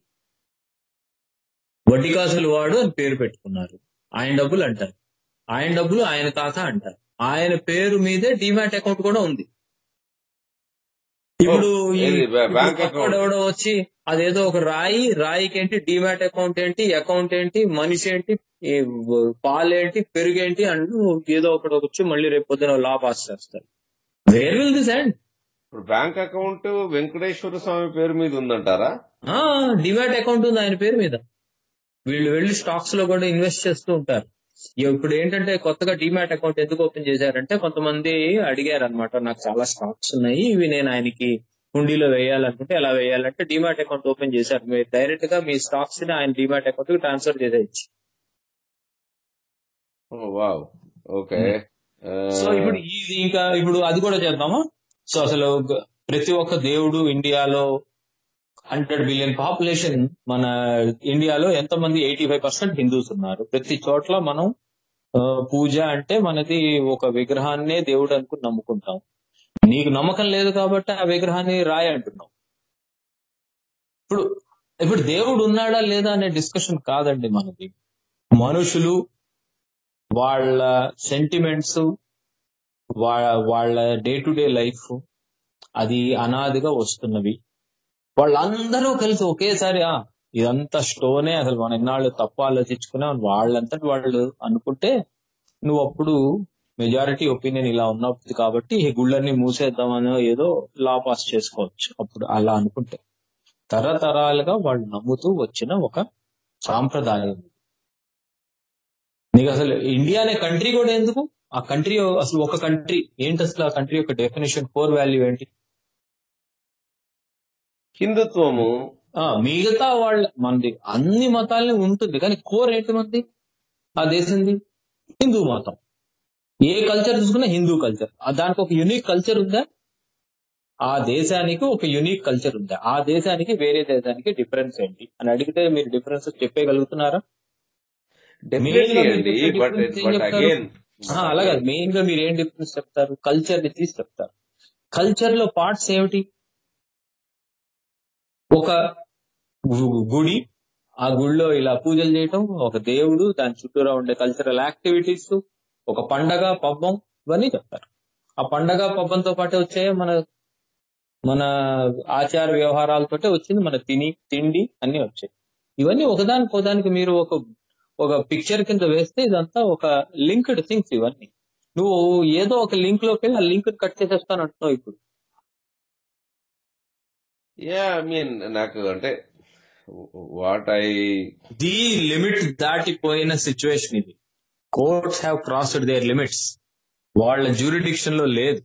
వడ్డీ కాసులు వాడు అని పేరు పెట్టుకున్నారు ఆయన డబ్బులు అంటారు ఆయన డబ్బులు ఆయన తాత అంటారు ఆయన పేరు మీదే డిమాట్ అకౌంట్ కూడా ఉంది ఇప్పుడు ఈ- ఏది? బ్యా- ఇప్పుడు బ్యాంక్ కొత్తవాడు అకౌంట్. ఎవడో వచ్చి అదేదో ఒక రాయి రాయికి ఏంటి డిమాట్ అకౌంట్ ఏంటి అకౌంట్ ఏంటి మనిషి ఏంటి ఈ పాలేంటి పెరుగేంటి అంటూ ఏదో ఒకటి వచ్చి మళ్ళీ రేపు పొద్దున లా పాస్ చేస్తారు వేర్ విల్ దిస్ ఎండ్ ఇప్పుడు బ్యాంక్ అకౌంట్ వెంకటేశ్వర స్వామి పేరు మీద ఉందంటారా డిమాట్ అకౌంట్ ఉంది ఆయన పేరు మీద వీళ్ళు వెళ్ళి స్టాక్స్ లో కూడా ఇన్వెస్ట్ చేస్తూ ఉంటారు ఇప్పుడు ఏంటంటే కొత్తగా డిమాట్ అకౌంట్ ఎందుకు ఓపెన్ చేశారంటే కొంతమంది అడిగారు అనమాట నాకు చాలా స్టాక్స్ ఉన్నాయి ఇవి నేను ఆయనకి హుండీలో వేయాలనుకుంటే ఎలా వేయాలంటే డిమాట్ అకౌంట్ ఓపెన్ చేశారు మీరు డైరెక్ట్ గా మీ స్టాక్స్ ని ఆయన డిమాట్ అకౌంట్ కి ట్రాన్స్ఫర్ చేసేయచ్చు వావ్ ఓకే సో ఇప్పుడు ఇది ఇంకా ఇప్పుడు అది కూడా చేద్దామా సో అసలు గ- ప్రతి ఒక్క దేవుడు ఇండియాలో హండ్రెడ్ బిలియన్ పాపులేషన్ మన ఇండియాలో ఎంతమంది ఎయిటీ ఫైవ్ పర్సెంట్ హిందూస్ ఉన్నారు ప్రతి చోట్ల మనం ఆ, పూజ అంటే మనది ఒక విగ్రహాన్నే దేవుడు అనుకుని నమ్ముకుంటాం నీకు నమ్మకం లేదు కాబట్టి ఆ విగ్రహాన్ని రాయి అంటున్నాం ఇప్పుడు ఇప్పుడు దేవుడు ఉన్నాడా లేదా అనే డిస్కషన్ కాదండి మనది మనుషులు వాళ్ళ సెంటిమెంట్స్ వాళ్ళ డే టు డే లైఫ్ అది అనాదిగా వస్తున్నవి వాళ్ళందరూ కలిసి ఒకేసారి ఆ ఇదంతా స్టోనే అసలు మన ఎన్నాళ్ళు తప్పు ఆలోచించుకున్నా వాళ్ళంతటి వాళ్ళు అనుకుంటే నువ్వు అప్పుడు మెజారిటీ ఒపీనియన్ ఇలా ఉన్నప్పుడు కాబట్టి ఈ గుళ్ళన్నీ మూసేద్దామనో ఏదో లా పాస్ చేసుకోవచ్చు అప్పుడు అలా అనుకుంటే తరతరాలుగా వాళ్ళు నమ్ముతూ వచ్చిన ఒక సాంప్రదాయం నీకు అసలు ఇండియా అనే కంట్రీ కూడా ఎందుకు ఆ కంట్రీ అసలు ఒక కంట్రీ ఏంటి అసలు ఆ కంట్రీ యొక్క డెఫినేషన్ కోర్ వాల్యూ ఏంటి హిందుత్వము ఆ మిగతా వాళ్ళ మనది అన్ని మతాలని ఉంటుంది కానీ కోర్ ఏంటి మంది ఆ దేశంది హిందూ మతం ఏ కల్చర్ చూసుకున్నా హిందూ కల్చర్ దానికి ఒక యునిక్ కల్చర్ ఉందా ఆ దేశానికి ఒక యునిక్ కల్చర్ ఉందా ఆ దేశానికి వేరే దేశానికి డిఫరెన్స్ ఏంటి అని అడిగితే మీరు డిఫరెన్స్ చెప్పగలుగుతున్నారా డెఫినెట్లీ Main గా అండి మీరు బట్ difference ఏం బట్ చెప్తారు? అగైన్ ఆ, అలాగే మెయిన్ గా మీరు ఏం డిఫరెన్స్ చెప్తారు కల్చర్ ని తీసి చెప్తారు కల్చర్ లో పార్ట్స్ ఏమిటి ఒక గు- గుడి ఆ గుడిలో ఇలా పూజలు చేయటం ఒక దేవుడు దాని చుట్టూరా ఉండే కల్చరల్ యాక్టివిటీస్ ఒక పండగ పబ్బం ఇవన్నీ చెప్తారు ఆ పండగ పబ్బంతో పాటే వచ్చే మన మన ఆచార వ్యవహారాలతోటే వచ్చింది మన తిని తిండి అన్ని వచ్చాయి ఇవన్నీ ఒకదానికి ఒకదానికి మీరు ఒక ఒక పిక్చర్ కింద వేస్తే ఇదంతా ఒక లింక్డ్ థింగ్స్ ఇవన్నీ నువ్వు ఏదో ఒక లింక్ లోకి వెళ్ళి ఆ లింక్ కట్ చేసేస్తాను అంటున్నావు ఇప్పుడు యా ఐ మీన్ నాకు అంటే వాట్ ఐ ది లిమిట్ దాటిపోయిన సిచ్యువేషన్ ఇది courts have crossed their limits వాళ్ళ జ్యూరిడిక్షన్ లో లేదు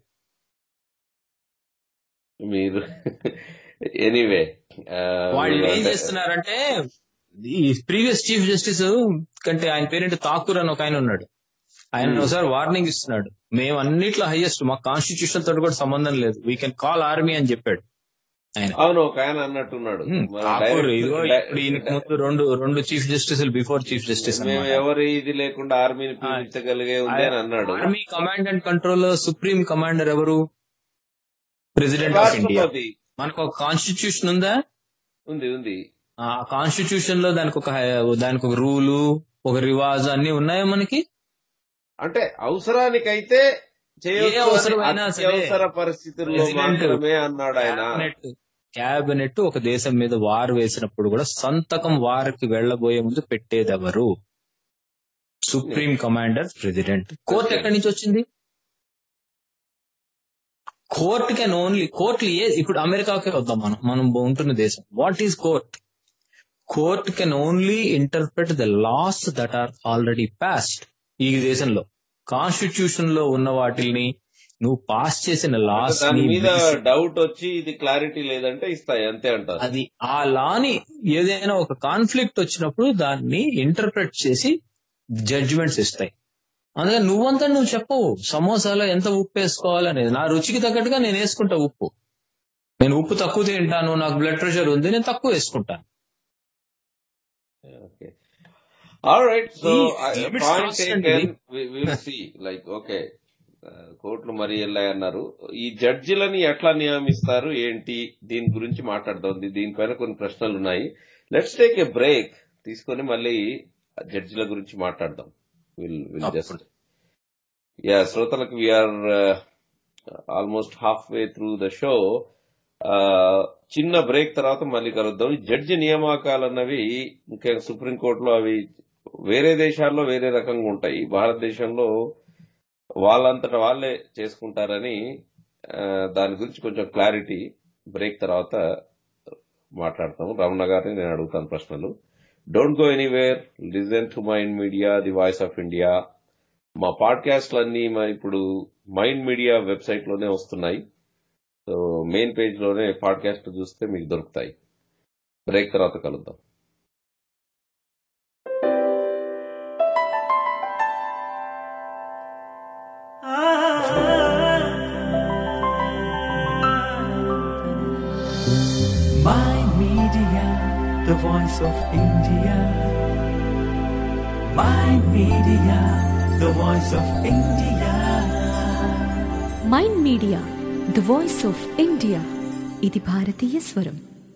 మీరు ఎనీవే వాళ్ళు ఏం చేస్తున్నారంటే ఈ ప్రీవియస్ చీఫ్ జస్టిస్ కంటే ఆయన పేరేంటి ఠాకూర్ అని ఒక ఆయన ఉన్నాడు ఆయన Hmm. ఒకసారి వార్నింగ్ ఇస్తున్నాడు మేము అన్నిట్లో హైయెస్ట్ మా కాన్స్టిట్యూషన్ తోటి కూడా సంబంధం లేదు వీ కెన్ కాల్ ఆర్మీ అని చెప్పాడు ఆయన అవును ఒక ఆయన అన్నట్టున్నాడు Hmm, మన ఠాకూర్ direct- ఇదిగో di- ఇప్పుడు ఈయనకి ముందు రెండు రెండు chief justice before chief justice మేము ఎవరి ఇది లేకుండా ఆర్మీని పిలిపించగలిగే ఉంది అని అన్నాడు army command and control supreme commander ఎవరు ప్రెసిడెంట్ ఆఫ్ ఇండియా రాష్ట్రపతి మనకు ఒక కాన్స్టిట్యూషన్ ఉందా ఉంది ఉంది ఆ కాన్స్టిట్యూషన్ లో దానికి ఒక దానికి ఒక రూలు ఒక రివాజ్ అన్ని ఉన్నాయా మనకి అంటే అవసరానికైతే చేయొచ్చు ఏ అవసరమైనా అని సరే. అత్యవసర పరిస్థితుల్లో President మాత్రమే అన్నాడు ఆయన క్యాబినెట్ క్యాబినెట్ ఒక దేశం మీద వార్ వేసినప్పుడు కూడా సంతకం వారికి వెళ్లబోయే ముందు పెట్టేది ఎవరు సుప్రీం కమాండర్ ప్రెసిడెంట్ కోర్టు ఎక్కడి నుంచి వచ్చింది కోర్ట్ కెన్ ఓన్లీ కోర్టు ఏ ఇప్పుడు అమెరికాకే వద్దాం మనం మనం ఉంటున్న దేశం what is court court can only interpret the laws that are already passed ఈ దేశంలో కాన్స్టిట్యూషన్ లో ఉన్న వాటిని నువ్వు పాస్ చేసిన లాస్ దాని మీద డౌట్ వచ్చి ఇది క్లారిటీ లేదంటే ఇస్తాయి అంతే అంటారు అది ఆ లాని ఏదైనా ఒక కాన్ఫ్లిక్ట్ వచ్చినప్పుడు దాన్ని ఇంటర్ప్రెట్ చేసి జడ్జిమెంట్స్ ఇస్తాయి అందుకని నువ్వంతా నువ్వు చెప్పవు సమోసాలో ఎంత ఉప్పు వేసుకోవాలనేది నా రుచికి తగ్గట్టుగా నేను వేసుకుంటా ఉప్పు నేను ఉప్పు తక్కువ తింటాను నాకు బ్లడ్ ప్రెషర్ ఉంది నేను తక్కువ వేసుకుంటాను ఓకే ఆల్ రైట్ సో ఈ limits పాయింట్ cross అండి ఇది. విల్ సి లైక్ ఓకే కోర్టులు మరీ వెళ్ళాయన్నారు ఈ జడ్జిలని ఎట్లా నియమిస్తారు ఏంటి దీని గురించి మాట్లాడదాం దీ- దీనిపైన కొన్ని ప్రశ్నలు ఉన్నాయి లెట్స్ టేక్ ఏ బ్రేక్ తీసుకొని మళ్ళీ జడ్జిల గురించి మాట్లాడదాం విల్ విల్ జస్ట్ యా శ్రోతలకు we're almost halfway through the show చిన్న బ్రేక్ తర్వాత మళ్ళీ కలుద్దాం ఈ జడ్జి నియామకాలు అన్నవి ముఖ్యంగా సుప్రీంకోర్టులో అవి వేరే దేశాల్లో వేరే రకంగా ఉంటాయి భారతదేశంలో వాళ్ళంతట వాళ్ళే చేసుకుంటారని ఆ, దాని గురించి కొంచెం క్లారిటీ బ్రేక్ తర్వాత మాట్లాడతాము రమణ గారిని నేను అడుగుతాను ప్రశ్నలు don't go anywhere listen to mind media the voice of India మా పాడ్కాస్ట్లు అన్ని మా ఇప్పుడు మైండ్ మీడియా వెబ్సైట్ లోనే వస్తున్నాయి సో మెయిన్ పేజ్ లోనే పాడ్కాస్ట్ చూస్తే మీకు దొరుకుతాయి బ్రేక్ తర్వాత కలుద్దాం My Media, the voice of India. My Media, the voice of India. Mind media the voice of India ఇది భారతీయ స్వరం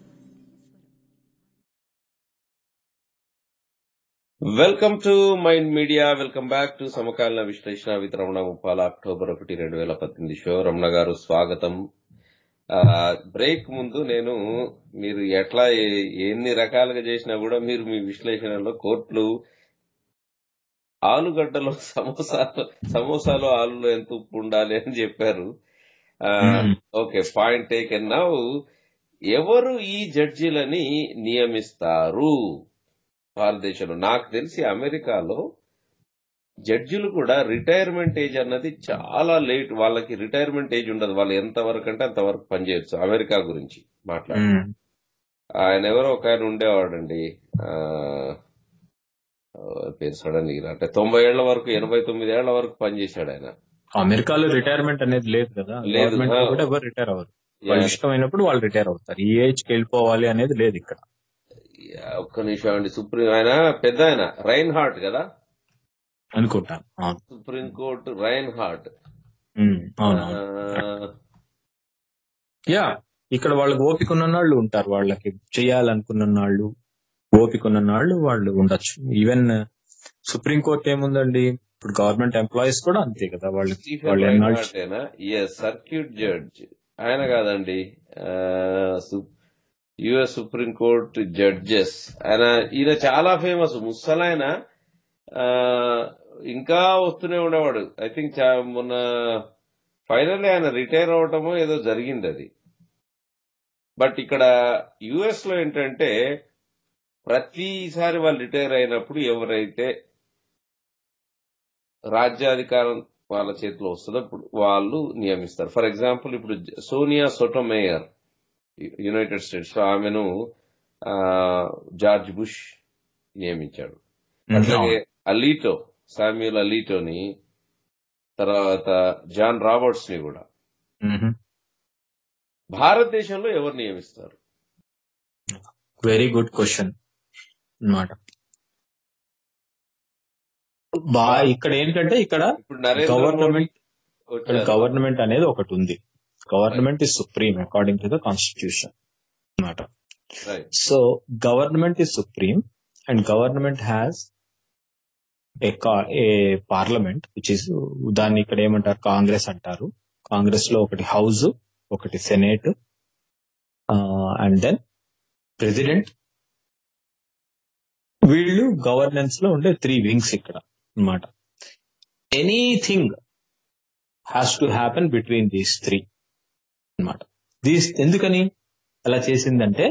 welcome to mind Media welcome back to సమకాలీన విశ్లేషణ విత్ రమణ ముప్పాల అక్టోబర్ ఒకటి రెండు వేల పద్దెనిమిది షో రమణ గారు స్వాగతం ఆ, బ్రేక్ ముందు నేను మీరు ఎట్లా ఏ- ఎన్ని రకాలుగా చేసినా కూడా మీరు మీ విశ్లేషణలో కోర్టులు ఆలుగడ్డలో సమోసాలు సమోసాలో ఆలులో ఎంత ఉప్పు ఉండాలి అని చెప్పారు Hmm. Okay point taken now ఎవరు ఈ జడ్జీలని నియమిస్తారు భారతదేశంలో నాకు తెలిసి అమెరికాలో జడ్జిలు కూడా రిటైర్మెంట్ ఏజ్ అన్నది చాలా లేట్ వాళ్ళకి రిటైర్మెంట్ ఏజ్ ఉండదు వాళ్ళు ఎంత వరకు అంటే అంతవరకు పనిచేయచ్చు అమెరికా గురించి మాట్లాడు మ్మ్. ఆయన ఎవరో ఒక ఆయన ఉండేవాడండి ఆ, ఆ, పేరు సడన్ అంటే తొంభై ఏళ్ల వరకు ఎనభై తొమ్మిది ఏళ్ల వరకు పనిచేశాడు ఆయన అమెరికాలో రిటైర్మెంట్ అనేది లేదు కదా లేదు. గవర్నమెంట్ ఆ. కూడా ఎవరు రిటైర్ అవ్వరు వాళ్ళు ఇష్టమైనప్పుడు వాళ్ళు రిటైర్ అవుతారు ఈ ఏజ్ కి వెళ్ళిపోవాలి అనేది లేదు ఇక్కడ యా, ఒక్క నిమిషం అండి సుప్రీం ఆయన పెద్ద ఆయన రైన్ హార్ట్ కదా అనుకుంటాను అవును సుప్రీం కోర్టు రైన్ హార్ట్ మ్మ్. అవును అవును. యా ఇక్కడ వాళ్ళకి ఓపిక ఉన్న వాళ్ళు ఉంటారు వాళ్ళకి చేయాలనుకున్న వాళ్ళు ఓపిక ఉన్న వాళ్ళు వాళ్ళు ఉండొచ్చు ఈవెన్ సుప్రీం కోర్ట్ ఏముందండి ఇప్పుడు గవర్నమెంట్ ఎంప్లాయీస్ కూడా అంతే కదా వాళ్ళకి వాళ్ళు ఎన్నాళ్ళు ఎస్ సర్క్యూట్ జడ్జ్ ఆయన కాదండి యుఎస్ సుప్రీం కోర్ట్ జడ్జెస్ ఆయన ఈయన చాలా ఫేమస్ ముసలాయన ఆ, ఇంకా వస్తూనే ఉండేవాడు ఐ థింక్ మొన్న ఫైనల్ ఆయన రిటైర్ అవటమో ఏదో జరిగింది అది బట్ ఇక్కడ యుఎస్ లో ఏంటంటే ప్రతిసారి వాళ్ళు రిటైర్ అయినప్పుడు ఎవరైతే రాజ్యాధికారం వాళ్ళ చేతిలో వస్తుందో అప్పుడు వాళ్ళు నియమిస్తారు ఫర్ ఎగ్జాంపుల్ ఇప్పుడు సోనియా సోటోమేయర్ యునైటెడ్ స్టేట్స్ లో ఆమెను ఆ, జార్జ్ బుష్ నియమించాడు అట్లాగే అలీటో సామ్యుల్ అలీటోని తర్వాత జాన్ రాబర్ట్స్ ని కూడా భారతదేశంలో ఎవరు నియమిస్తారు వెరీ గుడ్ క్వశ్చన్ అన్నమాట బా ఇక్కడ ఏంటంటే ఇక్కడ ఇప్పుడు నరేంద్ర మోడీ గవర్నమెంట్ ఇక్కడ వచ్చారు గవర్నమెంట్ అనేది ఒకటి ఉంది government is supreme according to the constitution అన్నమాట right so government is supreme and government has a a parliament which is దాన్ని ఇక్కడ ఏమంటారు కాంగ్రెస్ అంటారు కాంగ్రెస్ లో ఒకటి హౌస్ ఒకటి సెనేట్ అండ్ దెన్ ప్రెసిడెంట్ వీళ్ళు గవర్నెన్స్ లో ఉండే త్రీ వింగ్స్ ఇక్కడ అన్నమాట anything has to happen between these three అన్నమాట దీస్ ఎందుకని అలా చేసిందంటే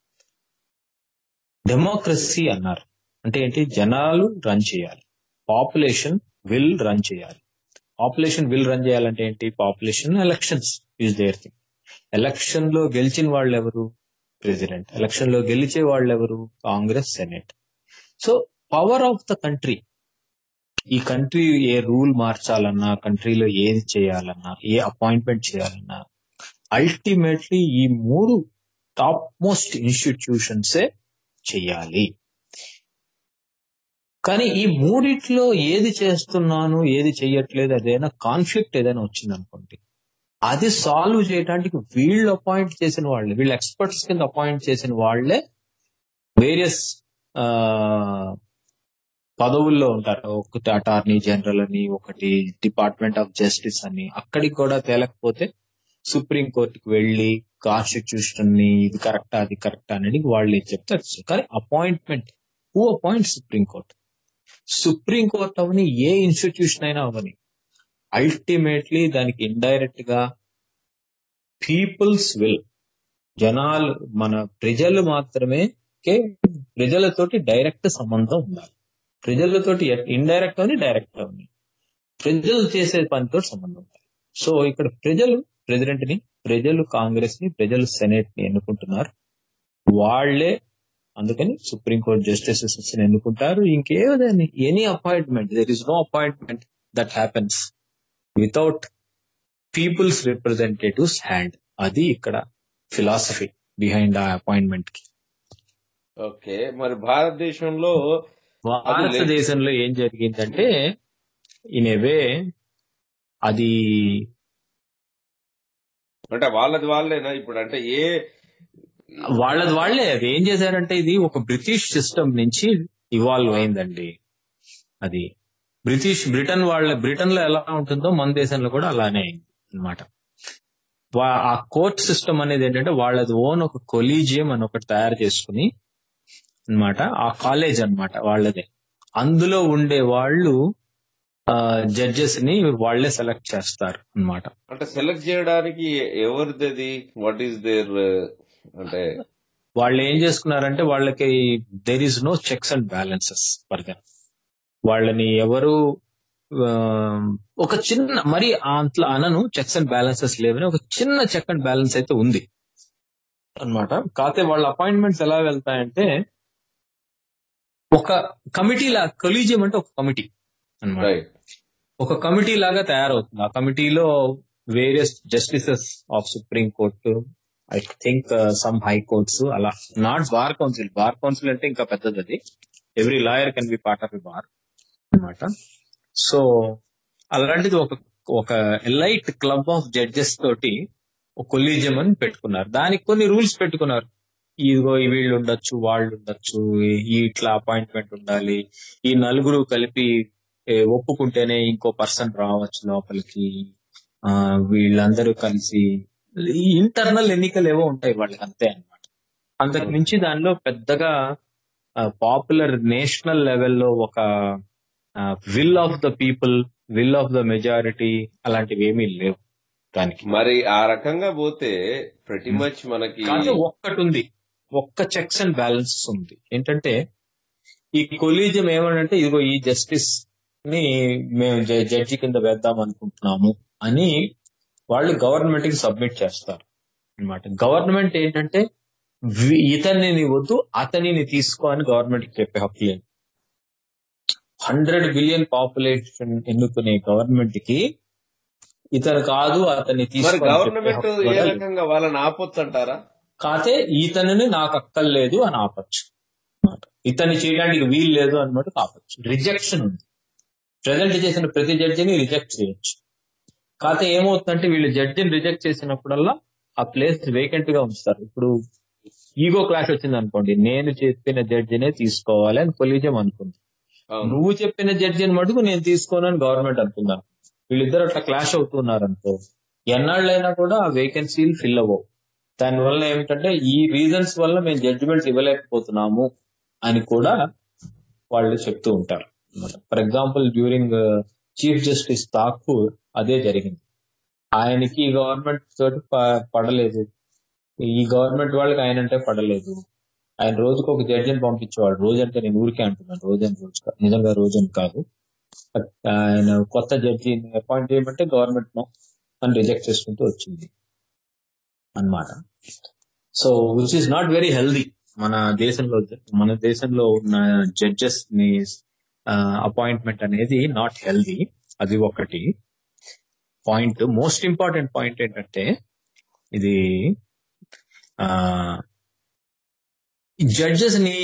డెమోక్రసీ అన్నారు అంటే ఏంటి జనాలు రన్ చేయాలి పాపులేషన్ విల్ రన్ చేయాలి పాపులేషన్ విల్ రన్ చేయాలంటే ఏంటి population elections is there thing election లో గెలిచిన వాళ్ళు ఎవరు ప్రెసిడెంట్ ఎలక్షన్ లో గెలిచే వాళ్ళు ఎవరు Congress senate so power of the country ఈ కంట్రీ ఏ రూల్ మార్చాలన్నా కంట్రీలో ఏది చేయాలన్నా ఏ అపాయింట్మెంట్ చేయాలన్నా అల్టిమేట్లీ ఈ మూడు టాప్ మోస్ట్ ఇన్స్టిట్యూషన్సే చెయ్యాలి కానీ ఈ మూడిట్లో ఏది చేస్తున్నాను ఏది చెయ్యట్లేదు అదేనా కాన్ఫ్లిక్ట్ ఏదైనా వచ్చింది అనుకోండి అది సాల్వ్ చేయడానికి వీళ్ళు అపాయింట్ చేసిన వాళ్ళే వీళ్ళు ఎక్స్పర్ట్స్ కింద అపాయింట్ చేసిన వాళ్ళే వేరియస్ పదవుల్లో ఉంటారు ఒకటి అటార్నీ జనరల్ అని ఒకటి డిపార్ట్మెంట్ ఆఫ్ జస్టిస్ అని అక్కడికి కూడా తేలకపోతే సుప్రీం కోర్టుకి వెళ్ళి కాన్స్టిట్యూషన్ ని ఇది కరెక్టా అది కరెక్టా అనేది వాళ్ళు ఏం చెప్తారు కానీ appointment who appoint supreme court supreme court అవని ఏ ఇన్స్టిట్యూషన్ అయినా అవని అల్టిమేట్లీ దానికి ఇండైరెక్ట్ గా పీపుల్స్ విల్ జనాలు మన ప్రజలు మాత్రమే కే ప్రజలతోటి డైరెక్ట్ సంబంధం ఉండాలి ప్రజలతోటి ఇండైరెక్ట్ అని డైరెక్ట్ అని ప్రజలు చేసే పనితో సంబంధం ఉండాలి సో ఇక్కడ ప్రజలు ప్రెసిడెంట్ ని ప్రజలు కాంగ్రెస్ ని ప్రజలు సెనేట్ ని ఎన్నుకుంటున్నారు వాళ్లే అందుకని సుప్రీంకోర్టు జస్టిసెస్ ఎన్నుకుంటారు ఇంకేదని any appointment there is no appointment that happens without people's representatives hand అది ఇక్కడ ఫిలాసఫీ బిహైండ్ ఆ అపాయింట్మెంట్ కి ఓకే మరి భారతదేశంలో భారతదేశంలో ఏం జరిగిందంటే ఇన్ ఏ వే అది అంటే వాళ్ళది వాళ్ళేనా ఇప్పుడు అంటే ఏ వాళ్ళది వాళ్ళే అది ఏం చేశారంటే ఇది ఒక బ్రిటిష్ సిస్టమ్ నుంచి ఇవాల్వ్ అయిందండి అది బ్రిటిష్ బ్రిటన్ వాళ్ళ బ్రిటన్ లో ఎలా ఉంటుందో మన దేశంలో కూడా అలానే అయింది అనమాట ఆ కోర్ట్ సిస్టమ్ అనేది ఏంటంటే వాళ్ళది ఓన్ ఒక కొలీజియం అని ఒకటి తయారు చేసుకుని అన్నమాట ఆ కాలేజ్ అన్నమాట వాళ్ళదే అందులో ఉండే వాళ్ళు జడ్జెస్ ని వాళ్ళే సెలెక్ట్ చేస్తారు అన్నమాట అంటే సెలెక్ట్ చేయడానికి ఎవరిది వాట్ ఈస్ దేర్ అంటే వాళ్ళు ఏం చేసుకున్నారంటే వాళ్ళకి there is no checks and balances for them వాళ్ళని ఎవరు ఆ, ఒక చిన్న మరి అంతలో అనను చెక్స్ అండ్ బ్యాలెన్సెస్ లేవని ఒక చిన్న చెక్ అండ్ బ్యాలెన్స్ అయితే ఉంది అన్నమాట కాకపోతే వాళ్ళ అపాయింట్మెంట్స్ ఎలా వెళ్తాయంటే ఒక కమిటీ లా కొలీజియం అంటే ఒక కమిటీ అన్నమాట రైట్ ఒక కమిటీ లాగా తయారవుతుంది ఆ కమిటీలో various justices of supreme court I think some high courts అలా not bar council bar council అంటే ఇంకా పెద్దది అది every lawyer can be part of a bar అన్నమాట సో అలాంటిది ఒక ఒక ఎలైట్ క్లబ్ ఆఫ్ జడ్జెస్ తోటి ఒక కొలీజియం అని పెట్టుకున్నారు దానికి కొన్ని రూల్స్ పెట్టుకున్నారు ఇదిగో ఈ వీళ్ళు ఉండొచ్చు వాళ్ళు ఉండొచ్చు ఈ ఇట్లా అపాయింట్మెంట్ ఉండాలి ఈ నలుగురు కలిపి ఏ, ఒప్పుకుంటేనే ఇంకో పర్సన్ రావచ్చు లోపలికి ఆ వీళ్ళందరూ కలిసి ఇంటర్నల్ ఎన్నికలు ఏవో ఉంటాయి వాళ్ళకి అంతే అన్నమాట అంతకు మించి దానిలో పెద్దగా పాపులర్ నేషనల్ లెవెల్లో ఒక will of the people will of the majority అలాంటివి ఏమీ లేవు దానికి మరి ఆ రకంగా పోతే ప్రతి మచ్ మనకి కానీ ఒక్కటి ఉంది ఒక్క చెక్స్ అండ్ బ్యాలెన్సెస్ ఉంది ఏంటంటే ఈ కొలీజియం ఏమనంటే ఇదిగో ఈ జస్టిస్ ని మేము జ- జడ్జి కింద వేద్దాం అనుకుంటున్నాము అని వాళ్ళు గవర్నమెంట్ కి సబ్మిట్ చేస్తారు అన్నమాట గవర్నమెంట్ ఏంటంటే వి- ఇతనిని వద్దు అతనిని తీసుకో అని గవర్నమెంట్ కి చెప్పే హక్కు లేదు హండ్రెడ్ బిలియన్ పాపులేషన్ ఎన్నుకునే గవర్నమెంట్ కి ఇతను కాదు అతన్ని మరి తీసుకో అని చెప్పే గవర్నమెంట్ హక్కు ఏ కూడా లేదు. రకంగా వాళ్ళని ఆపొచ్చు అంటారా కాతే ఇతనిని నాకు అక్కర్లేదు అని ఆపచ్చు అన్నమాట. ఇతన్ని చేయడానికి వీలు లేదు అన్నమాట ఆపచ్చు రిజెక్షన్ ఉంది ప్రజెంట్ చేసిన ప్రతి జడ్జిని రిజెక్ట్ చేయొచ్చు కాతే ఏమవుతుందంటే వీళ్ళు జడ్జిని రిజెక్ట్ చేసినప్పుడల్లా ఆ ప్లేస్ వేకెంట్ గా ఉంచుతారు ఇప్పుడు ఈగో క్లాష్ వచ్చింది అనుకోండి నేను చెప్పిన జడ్జినే తీసుకోవాలి అని కొలీజియం అనుకుంది అవును నువ్వు చెప్పిన జడ్జిని మటుకు నేను తీసుకోను అని గవర్నమెంట్ అనుకుందాం వీళ్ళిద్దరు అట్లా క్లాష్ అవుతున్నారు అనుకో ఎన్నాళ్ళైనా కూడా ఆ వేకెన్సీలు ఫిల్ అవ్వవు దానివల్ల ఏమిటంటే ఈ రీజన్స్ వల్ల మేము జడ్జిమెంట్ ఇవ్వలేకపోతున్నాము అని కూడా వాళ్ళు చెప్తూ ఉంటారు for example during chief justice Thakur అదే జరిగింది ఆయనకి ఈ గవర్నమెంట్ తోటి ప- పడలేదు ఈ గవర్నమెంట్ వాళ్ళకి ఆయన అంటే పడలేదు ఆయన రోజుకు ఒక జడ్జిని పంపించేవాడు రోజు అంటే నేను ఊరికే అంటున్నాను రోజు అని రోజు కాదు. నిజంగా రోజు అని కాదు బట్ ఆయన కొత్త జడ్జిని అపాయింట్ చేయమంటే గవర్నమెంట్ నో అని రిజెక్ట్ చేసుకుంటూ వచ్చింది అన్నమాట so which is not very healthy మన దేశంలో మన దేశంలో ఉన్న జడ్జెస్ ని అపాయింట్మెంట్ అనేది నాట్ హెల్దీ అది ఒకటి పాయింట్ మోస్ట్ ఇంపార్టెంట్ పాయింట్ ఏంటంటే ఇది జడ్జెస్ ని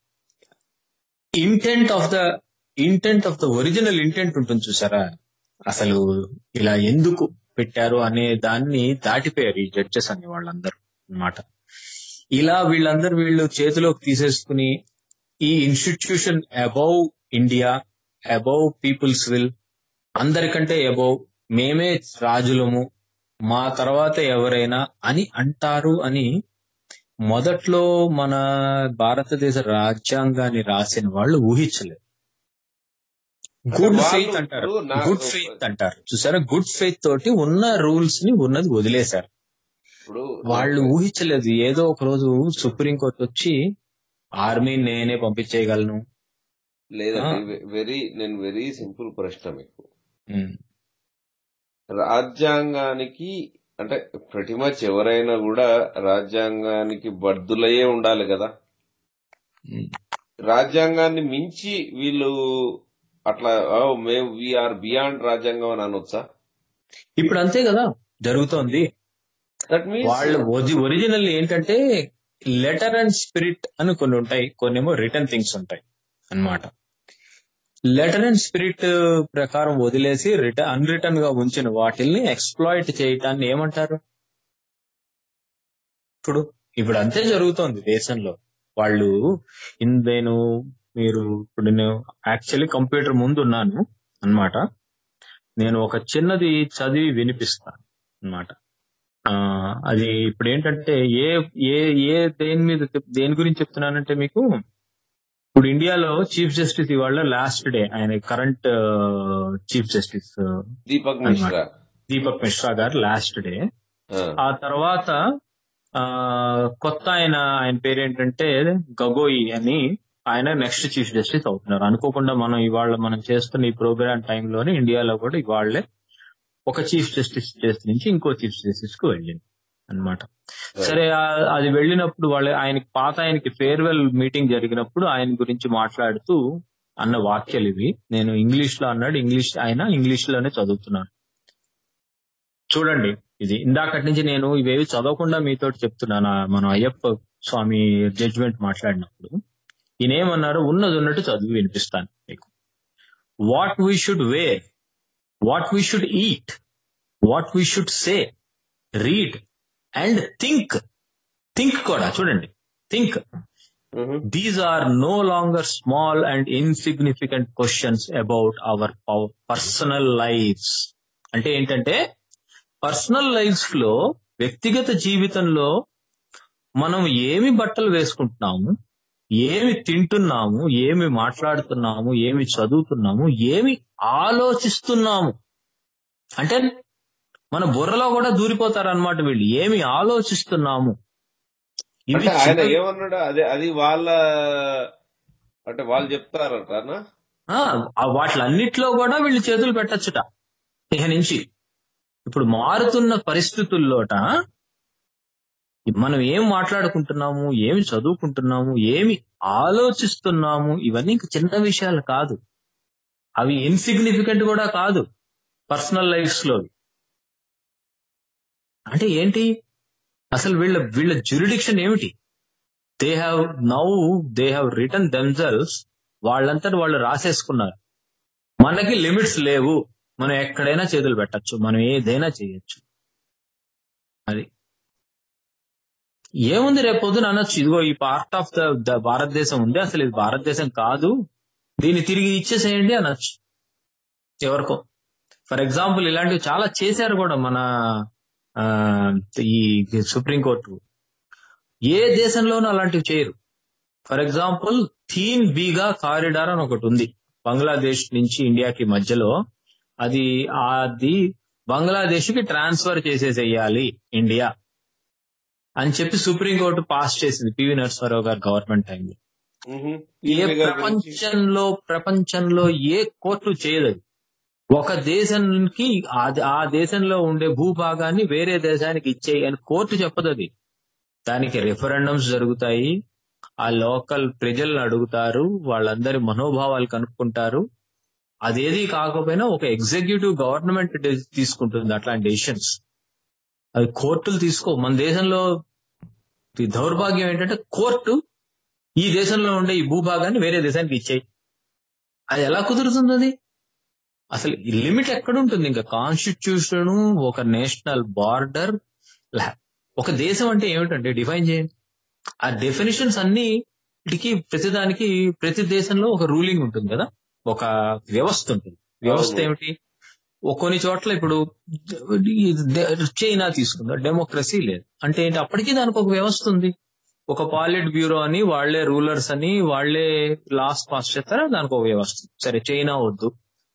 intent of the intent of the original intent ఉంటుంది చూసారా అసలు ఇలా ఎందుకు పెట్టారు అనే దాన్ని దాటిపోయారు ఈ జడ్జెస్ అనే వాళ్ళందరూ అన్నమాట ఇలా వీళ్ళందరూ వీళ్ళు చేతిలోకి తీసేసుకుని ఈ institution above India above people's will అందరికంటే అబౌవ్ మేమే రాజులము మా తర్వాత ఎవరైనా అని అంటారు అని మొదట్లో మన భారతదేశ రాజ్యాంగాన్ని రాసిన వాళ్ళు ఊహించలేదు గుడ్ వాళ్ళు ఫెయిత్ అంటారు ఇప్పుడు నా- గుడ్ ఫెయిత్ అంటారు చూసారా గుడ్ ఫెయిత్ తోటి ఉన్న రూల్స్ ని ఉన్నది వదిలేశారు ఇప్పుడు వాళ్ళు ఊహించలేదు ఏదో ఒక రోజు సుప్రీంకోర్టు వచ్చి ఆర్మీ నేనే పంపించేయగలను లేదండి వెరీ నేను వెరీ సింపుల్ ప్రశ్న మీకు ఉమ్, రాజ్యాంగానికి అంటే ప్రతి మచ్ ఎవరైనా కూడా రాజ్యాంగానికి బద్దులయ్యే ఉండాలి కదా ఉమ్. రాజ్యాంగాన్ని మించి వీళ్ళు అట్లా "ఓ, మేము వీఆర్ బియాండ్ రాజ్యాంగం అని అనొచ్చా ఇప్పుడు అంతే కదా జరుగుతోంది దట్ వాళ్ళ మీన్స్ ఒరిజినల్ ఏంటంటే లెటర్ అండ్ స్పిరిట్ అని కొన్ని ఉంటాయి కొన్నేమో రిటర్న్ థింగ్స్ ఉంటాయి అన్నమాట లెటర్ అండ్ స్పిరిట్ ప్రకారం వదిలేసి రిటర్న్ అన్ రిటర్న్ గా ఉంచిన వాటిల్ని ఎక్స్ప్లాయిట్ చేయటాన్ని ఏమంటారు ఇప్పుడు ఇప్పుడు అంతే జరుగుతోంది దేశంలో వాళ్ళు ఇన్- నేను మీరు ఇప్పుడు నేను యాక్చువల్లీ కంప్యూటర్ ముందు ఉన్నాను అన్నమాట నేను ఒక చిన్నది చదివి వినిపిస్తాను అన్నమాట ఆ, అది ఇప్పుడు ఏంటంటే ఏ ఏ ఏ దేని మీద చెప్- దేని గురించి చెప్తున్నానంటే మీకు ఇప్పుడు ఇండియాలో చీఫ్ జస్టిస్ ఇవాళ లాస్ట్ డే ఆయన current chief justice Deepak Misra Deepak Misra garu last day ఆ, ఆ తర్వాత ఆ కొత్త ఆయన ఆయన పేరు ఏంటంటే గగోయి అని ఆయన నెక్స్ట్ చీఫ్ జస్టిస్ అవుతున్నారు అనుకోకుండా మనం ఇవాళ మనం చేస్తున్న ఈ ప్రోగ్రామ్ టైంలోనే ఇండియాలో కూడా ఇవాళ్లే ఒక చీఫ్ జస్టిస్ చేసి నుంచి ఇంకో చీఫ్ జస్టిస్ కు వెళ్ళింది అన్నమాట సరే ఆ- అది వెళ్ళినప్పుడు వాళ్ళ ఆయనకి పాత ఆయనకి ఫేర్వెల్ మీటింగ్ జరిగినప్పుడు ఆయన గురించి మాట్లాడుతూ అన్న వాక్యాలు ఇవి నేను ఇంగ్లీష్ లో అన్నాడు ఇంగ్లీష్ ఆయన ఇంగ్లీష్ లోనే చదువుతున్నాను చూడండి ఇది ఇందాకటి నుంచి నేను ఇవేవి చదవకుండా మీతో చెప్తున్నాను ఆ మనం అయ్యప్ప స్వామి జడ్జిమెంట్ మాట్లాడినప్పుడు ఈయన ఏమన్నారు ఉన్నది ఉన్నట్టు చదివి వినిపిస్తాను మీకు what we should wear what we should eat what we should say read and think think కూడా చూడండి think hmm. These are no longer small and insignificant questions about our personal lives అంటే ఏంటంటే పర్సనల్ లైఫ్స్ లో వ్యక్తిగత జీవితంలో మనం ఏమి బట్టలు వేసుకుంటున్నాము ఏమి తింటున్నాము ఏమి మాట్లాడుతున్నాము ఏమి చదువుతున్నాము ఏమి ఆలోచిస్తున్నాము అంటే మన బుర్రలో కూడా దూరిపోతారు అనమాట వీళ్ళు ఏమి ఆలోచిస్తున్నాము ఇవి అంటే ఆయన చిన్న- ఏమన్నాడు అదే అది వాళ్ళ అంటే వాళ్ళు చెప్తారంటారా ఆ, ఆ వాటిలన్నిట్లో కూడా వీళ్ళు చేతులు పెట్టచ్చుట ఇక నుంచి ఇప్పుడు మారుతున్న పరిస్థితుల్లోట మనం ఏం మాట్లాడుకుంటున్నాము ఏమి చదువుకుంటున్నాము ఏమి ఆలోచిస్తున్నాము ఇవన్నీ ఇంక చిన్న విషయాలు కాదు అవి ఇన్సిగ్నిఫికెంట్ కూడా కాదు పర్సనల్ లైఫ్స్ లో అంటే ఏంటి అసలు వీళ్ళ వీళ్ళ జ్యూరిడిక్షన్ ఏమిటి they have now they have return themselves వాళ్ళంతటి వాళ్ళు రాసేసుకున్నారు మనకి లిమిట్స్ లేవు మనం ఎక్కడైనా చేతులు పెట్టచ్చు మనం ఏదైనా చేయొచ్చు అది ఏముంది రేపు పొద్దున అనొచ్చు ఇదిగో ఈ పార్ట్ ఆఫ్ ద ద భారతదేశం ఉంది అసలు ఇది భారతదేశం కాదు దీన్ని తిరిగి ఇచ్చేసేయండి అనొచ్చు ఎవరికో ఫర్ ఎగ్జాంపుల్ ఇలాంటివి చాలా చేశారు కూడా మన ఆ, ఈ సుప్రీంకోర్టు ఏ దేశంలోనూ అలాంటివి చేయరు for example Tin Bigha corridor అని ఒకటి ఉంది బంగ్లాదేశ్ నుంచి ఇండియాకి మధ్యలో అది అది బంగ్లాదేశ్ కి ట్రాన్స్ఫర్ చేసేసేయాలి ఇండియా అని చెప్పి సుప్రీంకోర్టు పాస్ చేసింది పివి నరసింహారావు గారు గవర్నమెంట్ టైంలో మ్హూ. ఏ ఈ దగ్గర నుంచి ప్రపంచంలో ప్రపంచంలో ఏ కోర్టు చేయదు అది. ఒక దేశానికి ఆ- ఆ దేశంలో ఉండే భూభాగాన్ని వేరే దేశానికి ఇచ్చేయి అని కోర్టు చెప్పదు అది దానికి రెఫరెండమ్స్ జరుగుతాయి ఆ లోకల్ ప్రజలను అడుగుతారు వాళ్ళందరి మనోభావాలు కనుక్కుంటారు అదేది కాకపోయినా ఒక ఎగ్జిక్యూటివ్ గవర్నమెంట్ తీసుకుంటుంది అట్లాంటి డెసిషన్స్ అది కోర్టులు తీసుకో మన దేశంలో ఈ దౌర్భాగ్యం ఏంటంటే కోర్టు ఈ దేశంలో ఉండే ఈ భూభాగాన్ని వేరే దేశానికి ఇచ్చేయి అది ఎలా కుదురుతుంది అది అసలు ఈ లిమిట్ ఎక్కడుంటుంది ఇంకా కాన్స్టిట్యూషన్ ఒక నేషనల్ బార్డర్ ఒక దేశం అంటే ఏమిటంటే డిఫైన్ చేయండి ఆ డెఫినేషన్స్ అన్ని వీటికి ప్రతిదానికి ప్రతి దేశంలో ఒక రూలింగ్ ఉంటుంది కదా ఒక వ్యవస్థ ఉంటుంది వ్యవస్థ అవును. ఏమిటి ఒక కొన్ని చోట్ల ఇప్పుడు ఈ దే- చైనా తీసుకుందా డెమోక్రసీ లేదు అంటే ఏంటి అప్పటికీ దానికి ఒక వ్యవస్థ ఉంది ఒక పాలిట్ బ్యూరో అని వాళ్లే రూలర్స్ అని వాళ్లే లాస్ పాస్ చేస్తారా దానికి ఒక వ్యవస్థ ఉంది. సరే చైనా వద్దు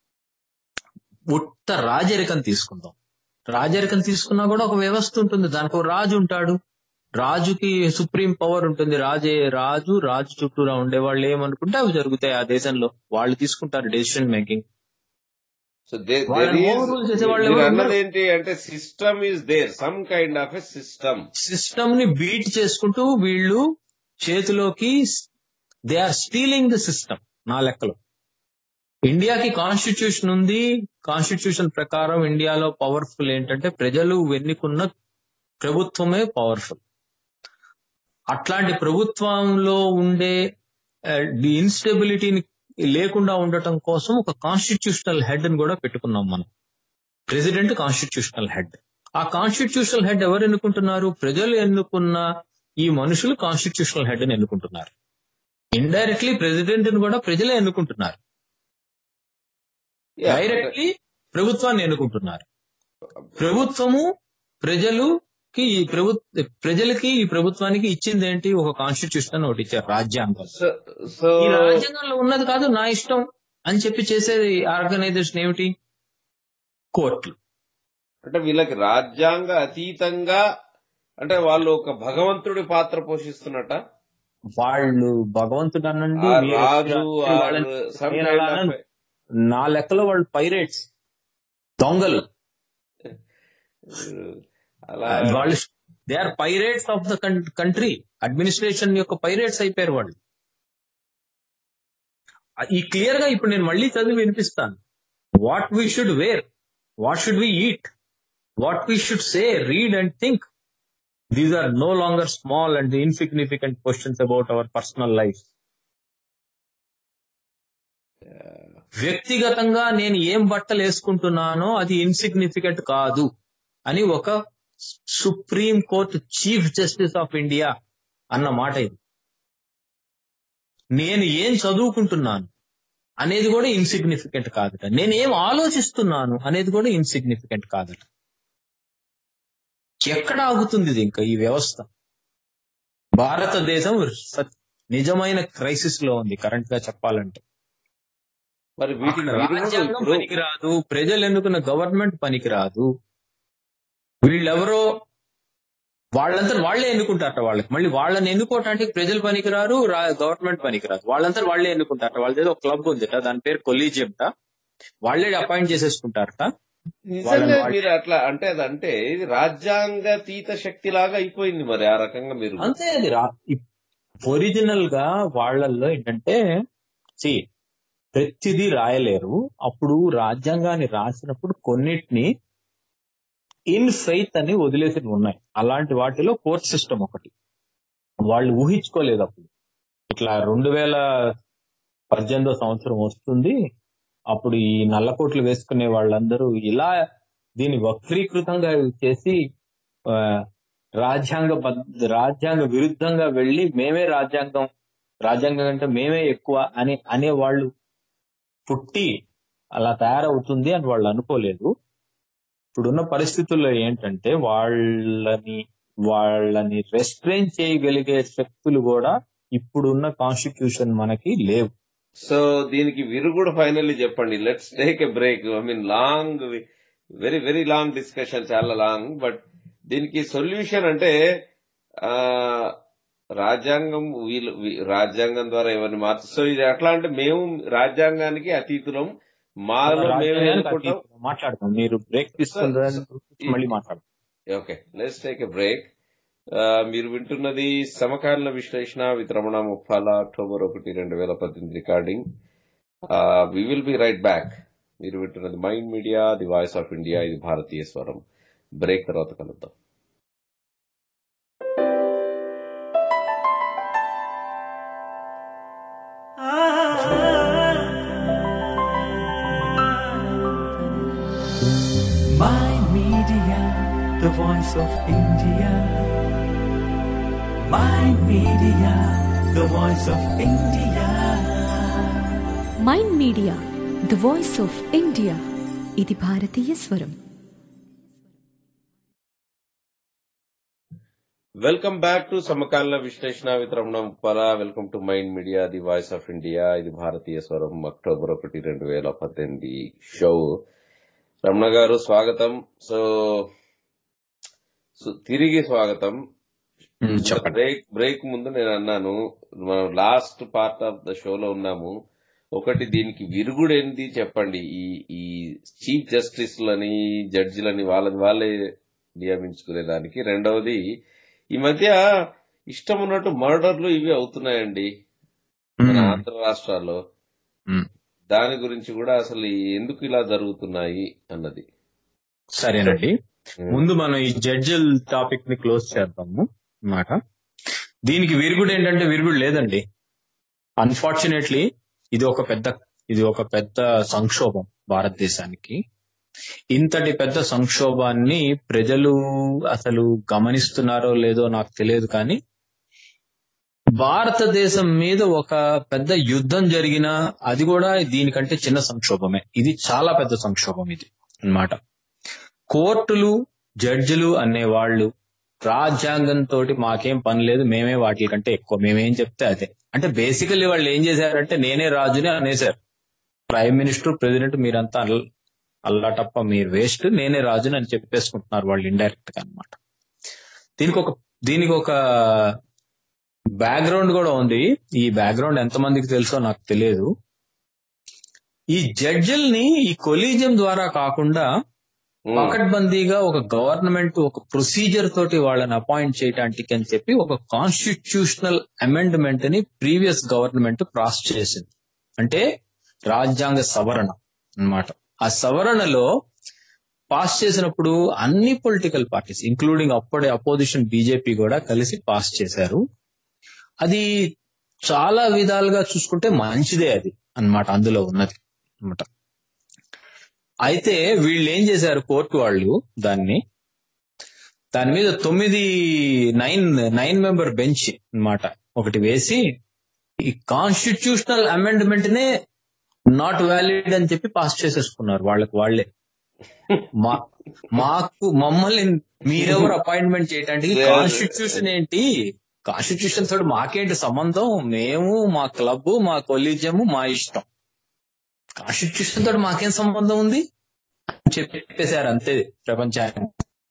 ఉత్త రాజరికం తీసుకుందాం రాజరికం తీసుకున్నా కూడా ఒక వ్యవస్థ ఉంటుంది దానికి ఒక రాజు ఉంటాడు రాజుకి సుప్రీం పవర్ ఉంటుంది రాజే రాజు రాజు చుట్టూరా ఉండే వాళ్ళు ఏమనుకుంటే అవి జరుగుతాయి ఆ దేశంలో వాళ్ళు తీసుకుంటారు డెసిషన్ మేకింగ్ సో దే- వాళ్ళని there is- overrule చేసే వాళ్ళు మీరు ఎవరు అన్నది ఉన్నారు? ఏంటి అంటే system is there some kind of a system system ని బీట్ చేసుకుంటూ వీళ్ళు చేతిలోకి they are stealing the system నా లెక్కలో ఇండియాకి కాన్స్టిట్యూషన్ ఉంది కాన్స్టిట్యూషన్ ప్రకారం ఇండియాలో పవర్ఫుల్ ఏంటంటే ప్రజలు ఎన్నుకున్న ప్రభుత్వమే పవర్ఫుల్ అట్లాంటి ప్రభుత్వంలో ఉండే ఇన్స్టెబిలిటీని లేకుండా ఉండటం కోసం ఒక కాన్స్టిట్యూషనల్ హెడ్ ని కూడా పెట్టుకున్నాం మనం ప్రెసిడెంట్ కాన్స్టిట్యూషనల్ హెడ్ ఆ కాన్స్టిట్యూషనల్ హెడ్ ఎవరు ఎన్నుకుంటున్నారు ప్రజలు ఎన్నుకున్న ఈ మనుషులు కాన్స్టిట్యూషనల్ హెడ్ ని ఎన్నుకుంటున్నారు ఇండైరెక్ట్లీ ప్రెసిడెంట్ ని కూడా ప్రజలే ఎన్నుకుంటున్నారు డైరెక్ట్లీ ప్రభుత్వాన్ని ఎన్నుకుంటున్నారు ప్రభుత్వము ప్రజలుకి ఈ ప్రభు ప్రజలకి ఈ ప్రభుత్వానికి ఇచ్చింది ఏంటి ఒక కాన్స్టిట్యూషన్ అని ఒకటి ఇచ్చారు రాజ్యాంగం సో ఈ రాజ్యాంగంలో ఉన్నది కాదు నా ఇష్టం అని చెప్పి చేసేది ఆర్గనైజేషన్ ఏమిటి కోర్టులు అంటే వీళ్ళకి రాజ్యాంగ అతీతంగా అంటే వాళ్ళు ఒక భగవంతుడి పాత్ర పోషిస్తున్నట్ట వాళ్ళు భగవంతుడు అనండి ఆ మీరు రాజు ఆ వాళ్ళని some నేను kind అలా of- అనను. నా లెక్కలో వాళ్ళు పైరేట్స్ దొంగలు అలా వాళ్ళు they are pirates of the country administration యొక్క పైరేట్స్ అయిపోయారు వాళ్ళు ఈ క్లియర్ గా ఇప్పుడు నేను మళ్ళీ చదివి వినిపిస్తాను what we should wear what should we eat what we should say read and think these are no longer small and insignificant questions about our personal life వ్యక్తిగతంగా నేను ఏం బట్టలు వేసుకుంటున్నానో అది ఇన్సిగ్నిఫికెంట్ కాదు అని ఒక supreme court chief justice of India అన్న మాట ఇది నేను ఏం చదువుకుంటున్నాను అనేది కూడా ఇన్సిగ్నిఫికెంట్ కాదట నేను ఏం ఆలోచిస్తున్నాను అనేది కూడా ఇన్సిగ్నిఫికెంట్ కాదట ఎక్కడ ఆగుతుంది ఇది ఇంకా ఈ వ్యవస్థ భారతదేశం స- నిజమైన క్రైసిస్ లో ఉంది కరెంట్ గా చెప్పాలంటే మరి వీటికి అక్కడ విరుగుడు రాజ్యాంగం ఇప్పుడు పనికిరాదు ప్రజలు ఎన్నుకున్న గవర్నమెంట్ పనికిరాదు వీళ్ళెవరో వాళ్ళంతా వాళ్ళే ఎన్నుకుంటారట వాళ్ళకి మళ్ళీ వాళ్ళని ఎన్నుకోవటానికి ప్రజలు పనికిరారు గవర్నమెంట్ పనికిరాదు వాళ్ళంతా వాళ్ళే ఎన్నుకుంటారట వాళ్ళది ఒక క్లబ్ ఉందిట దాని పేరు కొలీజియంట వాళ్ళే అపాయింట్ చేసేసుకుంటారట నిజంగా వాళ్ళని వాళ్ళ- మీరు అట్లా అంటే అది అంటే ఇది రాజ్యాంగతీత శక్తి లాగా అయిపోయింది మరి ఆ రకంగా మీరు అంతే అది రా ఒరిజినల్ గా వాళ్ళల్లో ఏంటంటే సి ప్రతిదీ రాయలేరు అప్పుడు రాజ్యాంగాన్ని రాసినప్పుడు కొన్నిటిని ఇన్ ఫెయిత్ అని వదిలేసి ఉన్నాయి అలాంటి వాటిలో కోర్ట్ సిస్టమ్ ఒకటి వాళ్ళు ఊహించుకోలేదు అప్పుడు ఇట్లా రెండు వేల పద్దెనిమిదో సంవత్సరం వస్తుంది అప్పుడు ఈ నల్లకోట్లు వేసుకునే వాళ్ళందరూ ఇలా దీన్ని వక్రీకృతంగా చేసి ఆ, రాజ్యాంగ బద్ద- రాజ్యాంగ విరుద్ధంగా వెళ్లి మేమే రాజ్యాంగం రాజ్యాంగం కంటే మేమే ఎక్కువ అని అనే వాళ్ళు పుట్టి అలా తయారవుతుంది అని వాళ్ళు అనుకోలేదు ఇప్పుడున్న పరిస్థితుల్లో ఏంటంటే వాళ్ళని వాళ్ళని రెస్ట్రైన్ చేయగలిగే శక్తులు కూడా ఇప్పుడున్న కాన్స్టిట్యూషన్ మనకి లేవు సో దీనికి విరుగుడు ఫైనల్లీ చెప్పండి let's take a break I mean long very very long discussion చాలా లాంగ్ బట్ దీనికి సొల్యూషన్ అంటే ఆ రాజ్యాంగం వీళ్ళు వీ- రాజ్యాంగం ద్వారా ఎవరిని మార్చు సో ఇది ఎట్లా అంటే మేము రాజ్యాంగానికి అతీతులం మాలో మేము రాజ్యాంగానికి ఎన్నుకుంటాం అతీతం. మాట్లాడతాం మీరు బ్రేక్ తీసుకుంటారని మళ్ళీ మాట్లాడతాం okay let's take a break మీరు వింటున్నది సమకాలీన విశ్లేషణ విత్ రమణ ముప్పాల అక్టోబర్ ఒకటి రెండు వేల పద్దెనిమిది recording we will be right back మీరు వింటున్నది mind media the voice of India ఇది భారతీయ స్వరం బ్రేక్ తర్వాత కలుద్దాం My Media, the voice of India. My Media, the voice of India. Mind media the voice of India ఇది భారతీయ స్వరం వెల్కమ్ బ్యాక్ టు సమకాలీన విశ్లేషణ with Ramana Muppala welcome to mind media the voice of India ఇది భారతీయ స్వరం అక్టోబర్ ఒకటి రెండు వేల పద్దెనిమిది షో రమణ గారు స్వాగతం సో సో తిరిగి స్వాగతం ఉమ్, చెప్పండి బ్రేక్ బ్రేక్ ముందు నేను అన్నాను మనం లాస్ట్ పార్ట్ ఆఫ్ ద షోలో ఉన్నాము ఒకటి దీనికి విరుగుడు ఏంది చెప్పండి ఈ ఈ చీఫ్ జస్టిస్లని జడ్జిలని వాళ్ళని వాళ్ళే నియమించుకునే దానికి రెండవది ఈ మధ్య ఇష్టం ఉన్నట్టు మర్డర్లు ఇవి అవుతున్నాయండి మన ఉమ్, ఆంధ్ర రాష్ట్రాల్లో ఉమ్. దాని గురించి కూడా అసలు ఎందుకు ఇలా జరుగుతున్నాయి అన్నది సరేనండి ముందు మనం ఈ జడ్జిల్ టాపిక్ ని క్లోజ్ చేద్దాము అన్నమాట దీనికి విరుగుడు ఏంటంటే విరుగుడు లేదండి అన్ఫార్చునేట్లీ ఇది ఒక పెద్ద ఇది ఒక పెద్ద సంక్షోభం భారతదేశానికి ఇంతటి పెద్ద సంక్షోభాన్ని ప్రజలు అసలు గమనిస్తున్నారో లేదో నాకు తెలియదు కానీ భారతదేశం మీద ఒక పెద్ద యుద్ధం జరిగిన అది కూడా దీనికంటే చిన్న సంక్షోభమే ఇది చాలా పెద్ద సంక్షోభం ఇది అన్నమాట కోర్టులు జడ్జిలు అనేవాళ్ళు రాజ్యాంగంతో మాకేం పని లేదు మేమే వాటి కంటే ఎక్కువ మేమేం చెప్తే అదే అంటే బేసికల్లీ వాళ్ళు ఏం చేశారంటే నేనే రాజుని అనేశారు ప్రైమ్ మినిస్టర్ ప్రెసిడెంట్ మీరంతా అల్- అల్లాటప్ప మీరు వేస్ట్ నేనే రాజుని అని చెప్పేసుకుంటున్నారు వాళ్ళు ఇండైరెక్ట్ గా అనమాట దీనికి ఒక దీనికి ఒక బ్యాక్గ్రౌండ్ కూడా ఉంది ఈ బ్యాక్గ్రౌండ్ ఎంతమందికి తెలుసో నాకు తెలియదు ఈ జడ్జిల్ని ఈ కొలీజియం ద్వారా కాకుండా ఉమ్, పకడ్బందీగా ఒక గవర్నమెంట్ ఒక ప్రొసీజర్ తోటి వాళ్ళని అపాయింట్ చేయడానికి అని చెప్పి ఒక కాన్స్టిట్యూషనల్ అమెండ్మెంట్ ని ప్రీవియస్ గవర్నమెంట్ పాస్ చేసింది అంటే రాజ్యాంగ సవరణ అన్నమాట ఆ సవరణలో పాస్ చేసినప్పుడు అన్ని పొలిటికల్ పార్టీస్ ఇంక్లూడింగ్ అప్పటి అపోజిషన్ బీజేపీ కూడా కలిసి పాస్ చేశారు అది చాలా విధాలుగా చూసుకుంటే మంచిదే అది అన్నమాట అందులో ఉన్నది అన్నమాట అయితే వీళ్ళు ఏం చేశారు కోర్టు వాళ్ళు దాన్ని దాని మీద తొమ్మిది నైన్ నైన్ మెంబర్ బెంచ్ అన్నమాట ఒకటి వేసి ఈ కాన్స్టిట్యూషనల్ అమెండ్మెంట్ నే నాట్ వ్యాలిడ్ అని చెప్పి పాస్ చేసేసుకున్నారు వాళ్ళకి వాళ్ళే మా మాకు మమ్మల్ని మీరెవరు అపాయింట్మెంట్ చేయడానికి Yeah. కాన్స్టిట్యూషన్ ఏంటి కాన్స్టిట్యూషన్ తోటి మాకేంటి సంబంధం మేము మా క్లబ్ మా కొలీజియం మా ఇష్టం కాన్స్టిట్యూషన్ తోటి మాకేం సంబంధం ఉంది అని చెప్పేశారు అంతే ప్రపంచానికి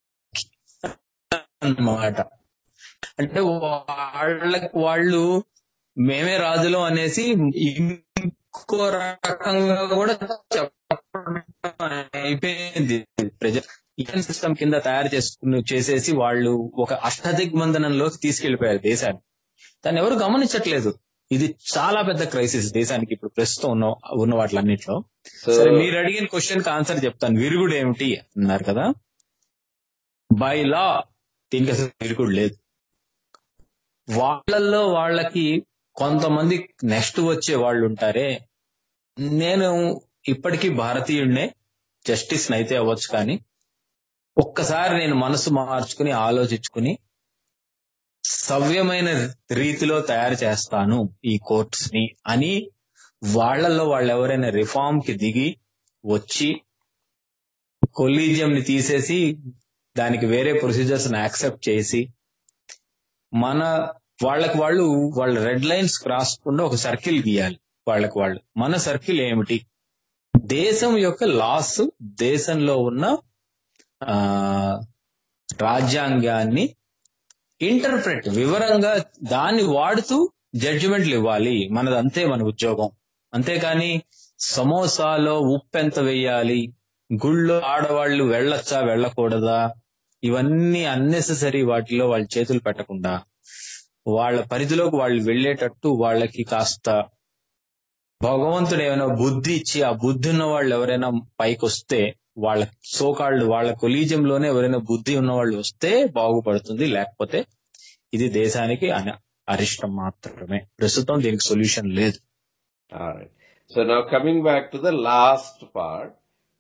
అన్నమాట అంటే వాళ్ళకి వాళ్ళు మేమే రాజులు అనేసి ఇంకో రకంగా కూడా చెప్పడం అయిపోయింది ప్రజ ఈవెన్ సిస్టమ్ కింద తయారు చేసుకుని చేసేసి వాళ్ళు ఒక అష్టదిగ్బంధనంలోకి తీసుకెళ్లిపోయారు దేశాన్ని దాన్ని ఎవరు గమనించట్లేదు ఇది చాలా పెద్ద క్రైసిస్ దేశానికి ఇప్పుడు ప్రస్తుతం ఉన్న ఉన్న వాటిలన్నింటిలో సో సరే మీరు అడిగిన క్వశ్చన్ కి ఆన్సర్ చెప్తాను విరుగుడు ఏమిటి అన్నారు కదా బై లా దీనికి అసలు విరుగుడు లేదు వాళ్ళల్లో వాళ్ళకి కొంతమంది నెక్స్ట్ వచ్చే వాళ్ళు ఉంటారే నేను ఇప్పటికీ భారతీయుడినే జస్టిస్ అయితే అవ్వచ్చు కానీ ఒక్కసారి నేను మనసు మార్చుకుని ఆలోచించుకుని సవ్యమైన రీతిలో తయారు చేస్తాను ఈ కోర్ట్స్ ని అని వాళ్ళల్లో వాళ్ళు ఎవరైనా రిఫార్మ్ కి దిగి వచ్చి కొలీజియం ని తీసేసి దానికి వేరే ప్రొసీజర్స్ ని యాక్సెప్ట్ చేసి మన వాళ్ళకి వాళ్ళు వాళ్ళ రెడ్ లైన్స్ రాసుకుండా ఒక సర్కిల్ గీయాలి వాళ్ళకి వాళ్ళు మన సర్కిల్ ఏమిటి దేశం యొక్క లాస్ దేశంలో ఉన్న ఆ రాజ్యాంగాన్ని ఇంటర్ప్రెట్ వివరంగా దాన్ని వాడుతూ జడ్జిమెంట్లు ఇవ్వాలి మనది అంతే మన ఉద్యోగం అంతేకాని సమోసాలో ఉప్పు ఎంత వేయాలి గుళ్ళో ఆడవాళ్ళు వెళ్ళొచ్చా వెళ్ళకూడదా ఇవన్నీ అన్నెసెసరీ వాటిలో వాళ్ళ చేతులు పెట్టకుండా వాళ్ళ పరిధిలోకి వాళ్ళు వెళ్ళేటట్టు వాళ్ళకి కాస్త భగవంతుడు ఏమైనా బుద్ధి ఇచ్చి ఆ బుద్ధి ఉన్న వాళ్ళు ఎవరైనా పైకి వస్తే వాళ్ళ సోకాళ్ళు వాళ్ళ కొలీజంలోనే ఎవరైనా బుద్ధి ఉన్న వాళ్ళు వస్తే బాగుపడుతుంది లేకపోతే ఇది దేశానికి అన- అరిష్టం మాత్రమే ప్రస్తుతం దీనికి సొల్యూషన్ లేదు సో నా coming back to the last part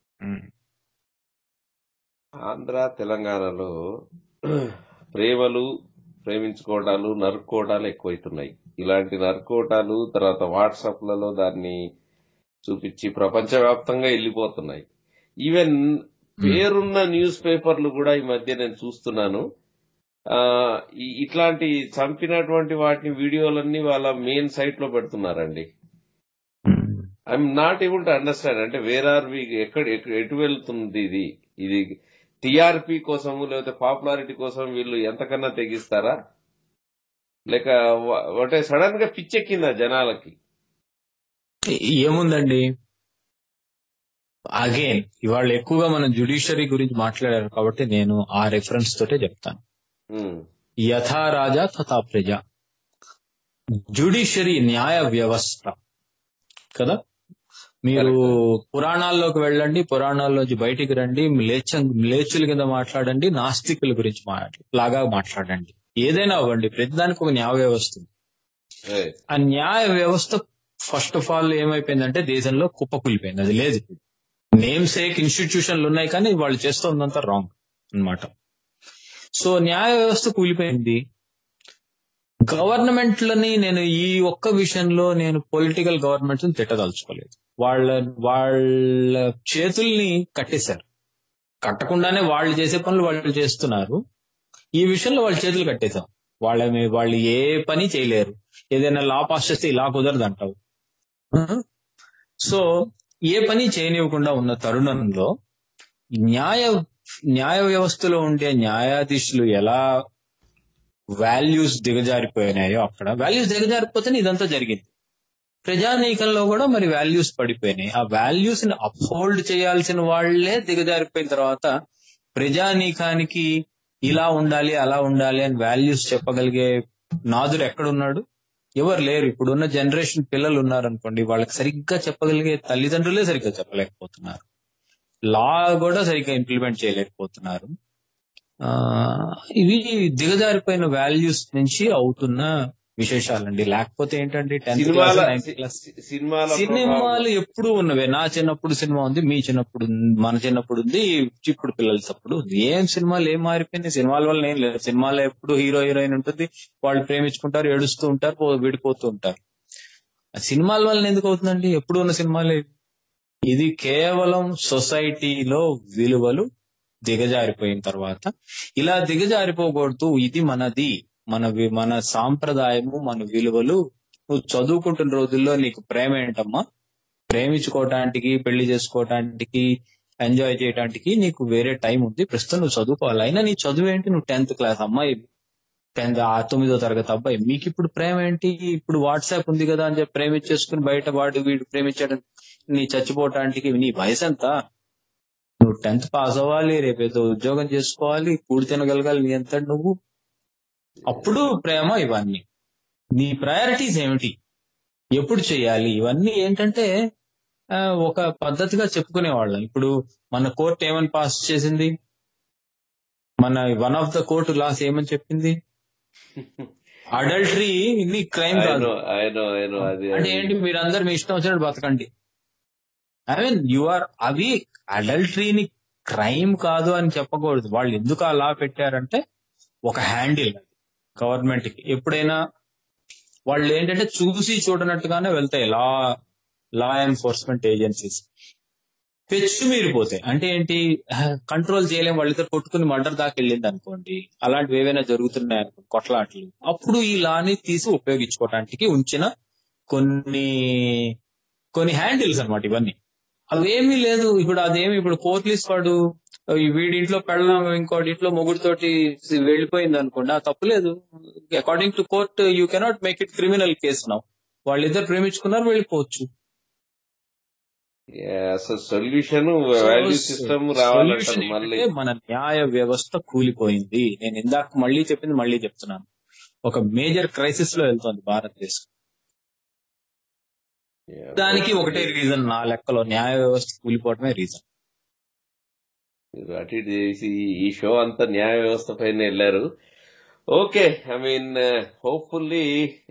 Andhra తెలంగాణలో ప్రేమలు ప్రేమించుకోవడాలు నరుక్కోవడాలు ఎక్కువైతున్నాయి ఇలాంటి నరుక్కోవడాలు తర్వాత వాట్సాప్లలో దాన్ని చూపించి ప్రపంచవ్యాప్తంగా వెళ్ళిపోతున్నాయి ఈవెన్ పేరున్న న్యూస్ పేపర్లు కూడా ఈ మధ్య నేను చూస్తున్నాను ఆ, ఈ- ఇట్లాంటి చంపినటువంటి వాటిని వీడియోలన్నీ వాళ్ళ మెయిన్ సైట్ లో పెడుతున్నారండి I'm not able to understand అంటే వేర్ ఆర్ వి ఎక్కడ ఎక్కడ- ఎటు వెళ్తుంది ఇది ఇది టిఆర్పి కోసము లేకపోతే పాపులారిటీ కోసం వీళ్ళు ఎంతకన్నా తెగిస్తారా లేక వ- అంటే సడన్ గా పిచ్చెక్కిందా జనాలకి ఏముందండి అగైన్ ఇవాళ ఎక్కువగా మనం జుడిషియరీ గురించి మాట్లాడారు కాబట్టి నేను ఆ రెఫరెన్స్ తోటే చెప్తాను ఉమ్, యథా రాజా తథా ప్రజ జుడిషియరీ న్యాయ వ్యవస్థ కదా మీరు పురాణాల్లోకి వెళ్ళండి పురాణాల్లోంచి బయటికి రండి లేచ లేచుల కింద మాట్లాడండి నాస్తికుల గురించి మాట్లా లాగా మాట్లాడండి ఏదైనా అవ్వండి ప్రతిదానికి ఒక న్యాయ వ్యవస్థ ఉంది. ఏ, ఆ న్యాయ వ్యవస్థ ఫస్ట్ ఆఫ్ ఆల్ ఏమైపోయిందంటే దేశంలో కుప్పకూలిపోయింది అది లేదు ఇప్పుడు నేమ్ సేక్ ఇన్స్టిట్యూషన్లు ఉన్నాయి కానీ వాళ్ళు చేస్తుందంతా రాంగ్ అన్నమాట సో న్యాయ వ్యవస్థ కూలిపోయింది గవర్నమెంట్లని నేను ఈ ఒక్క విషయంలో నేను పొలిటికల్ గవర్నమెంట్స్ తిట్టదలుచుకోలేదు వాళ్ళ వాళ్ళ చేతుల్ని కట్టేశారు కట్టకుండానే వాళ్ళు చేసే పనులు వాళ్ళు చేస్తున్నారు ఈ విషయంలో వాళ్ళ చేతులు కట్టేశాం వాళ్ళ మీ- వాళ్ళు ఏ పని చేయలేరు ఏదైనా లా పాస్ చేస్తే ఇలా కుదరదు అంటావు సో ఏ పని చేయనివ్వకుండా ఉన్న తరుణంలో న్యాయ న్యాయ వ్యవస్థలో ఉండే న్యాయాధీశులు ఎలా వాల్యూస్ దిగజారిపోయినాయో అక్కడ వాల్యూస్ దిగజారిపోతేనే ఇదంతా జరిగింది ప్రజానీకంలో కూడా మరి వాల్యూస్ పడిపోయినాయి ఆ వాల్యూస్ ని అప్హోల్డ్ చేయాల్సిన వాళ్లే దిగజారిపోయిన తర్వాత ప్రజానీకానికి ఇలా ఉండాలి అలా ఉండాలి అని వాల్యూస్ చెప్పగలిగే నాదుడు ఎక్కడున్నాడు ఎవరు లేరు ఇప్పుడున్న జనరేషన్ పిల్లలు ఉన్నారనుకోండి వాళ్ళకి సరిగ్గా చెప్పగలిగే తల్లిదండ్రులే సరిగ్గా చెప్పలేకపోతున్నారు లా కూడా సరిగ్గా ఇంప్లిమెంట్ చేయలేకపోతున్నారు ఆ ఇవి దిగజారిపోయిన వాల్యూస్ నుంచి అవుతున్న విశేషాలండి లేకపోతే ఏంటంటే టెన్త్ సినిమాల క్లాస్ నైన్త్ క్లాస్ సి- సినిమాల సినిమాలు ఎప్పుడు ఉన్నవే నా చిన్నప్పుడు సినిమా ఉంది మీ చిన్నప్పుడు ఉంది, మన చిన్నప్పుడు ఉంది ఇప్పుడు పిల్లల తప్పుడు ఉంది ఏం సినిమాలు ఏం మారిపోయినాయి సినిమాల వల్ల ఏం లేదు సినిమాలో ఎప్పుడు హీరో హీరోయిన్ ఉంటుంది వాళ్ళు ప్రేమించుకుంటారు ఏడుస్తూ ఉంటారు పో- విడిపోతూ ఉంటారు ఆ సినిమాల వల్ల ఎందుకు అవుతుందండి ఎప్పుడు ఉన్న సినిమాలే ఇది కేవలం సొసైటీలో విలువలు దిగజారిపోయిన తర్వాత ఇలా దిగజారిపోకూడదు ఇది మనది మన వి- మన సాంప్రదాయము మన విలువలు నువ్వు చదువుకుంటున్న రోజుల్లో నీకు ప్రేమ ఏంటమ్మా ప్రేమించుకోవటానికి పెళ్లి చేసుకోవటానికి ఎంజాయ్ చేయటానికి నీకు వేరే టైం ఉంది ప్రస్తుతం నువ్వు చదువుకోవాలి అయినా నీ చదువు ఏంటి నువ్వు టెన్త్ క్లాస్ అమ్మాయి టెన్త్ ఆ తొమ్మిదో తరగతి అబ్బాయి మీకు ఇప్పుడు ప్రేమ ఏంటి ఇప్పుడు వాట్సాప్ ఉంది కదా అని చెప్పి ప్రేమించేసుకుని బయట వాడు వీడు ప్రేమించడం నీ చచ్చిపోవటానికి నీ వయసు ఎంత నువ్వు టెన్త్ పాస్ అవ్వాలి రేపు ఏదో ఉద్యోగం చేసుకోవాలి కూడి తినగలగాలి నీ ఎంత నువ్వు అప్పుడు ప్రేమ ఇవన్నీ నీ ప్రయారిటీస్ ఏమిటి ఎప్పుడు చేయాలి ఇవన్నీ ఏంటంటే ఆ, ఒక పద్ధతిగా చెప్పుకునేవాళ్ళం ఇప్పుడు మన కోర్టు ఏమని పాస్ చేసింది మన one of the court laws ఏమని చెప్పింది అడల్టరీ నీ క్రైమ్ కాదు ఆయన ఆయన అది అంటే ఏంటి మీరందరు మీ ఇష్టం వచ్చినట్టు బతకండి ఐ మీన్ యు ఆర్ అవి అడల్టరీని క్రైమ్ కాదు అని చెప్పకూడదు వాళ్ళు ఎందుకు ఆ లా పెట్టారంటే ఒక హ్యాండిల్ గవర్నమెంట్ కి ఎప్పుడైనా వాళ్ళు ఏంటంటే చూసి చూడనట్టుగానే వెళ్తాయి లా లా ఎన్ఫోర్స్మెంట్ ఏజెన్సీస్ పెచ్చు మీరిపోతాయి అంటే ఏంటి కంట్రోల్ చేయలేం వాళ్ళిద్దరు కొట్టుకుని మర్డర్ దాకా వెళ్ళింది అనుకోండి అలాంటివి ఏవైనా జరుగుతున్నాయి అనుకోండి కొట్లాటలు అప్పుడు ఈ లాని తీసి ఉపయోగించుకోవటానికి ఉంచిన కొన్ని కొన్ని హ్యాండిల్స్ అన్నమాట ఇవన్నీ అవేమీ లేదు ఇప్పుడు అదేమి ఇప్పుడు పోలీస్ వాడు ఈ వీడింట్లో పెళ్ళం ఇంకోటి ఇంట్లో మొగుడితోటి వెళ్ళిపోయింది అనుకోండి ఆ తప్పు లేదు according to court you cannot make it criminal case now వాళ్ళిద్దరు ప్రేమించుకున్నారు వెళ్ళిపోవచ్చు అసలు సొల్యూషన్ వాల్యూ సిస్టమ్ రావాలంటారు Solution మళ్ళీ ఏంటంటే మన న్యాయ వ్యవస్థ కూలిపోయింది నేను ఇందాక మళ్ళీ చెప్పింది మళ్ళీ చెప్తున్నాను ఒక మేజర్ క్రైసిస్ లో వెళ్తోంది భారతదేశం దానికి ఒకటే రీజన్ నా లెక్కలో న్యాయ వ్యవస్థ కూలిపోవడమే రీజన్ మీరు అటు ఇటు చేసి ఈ షో అంతా న్యాయ వ్యవస్థ పైన వెళ్ళారు ఓకే ఐ మీన్ హోప్ఫుల్లీ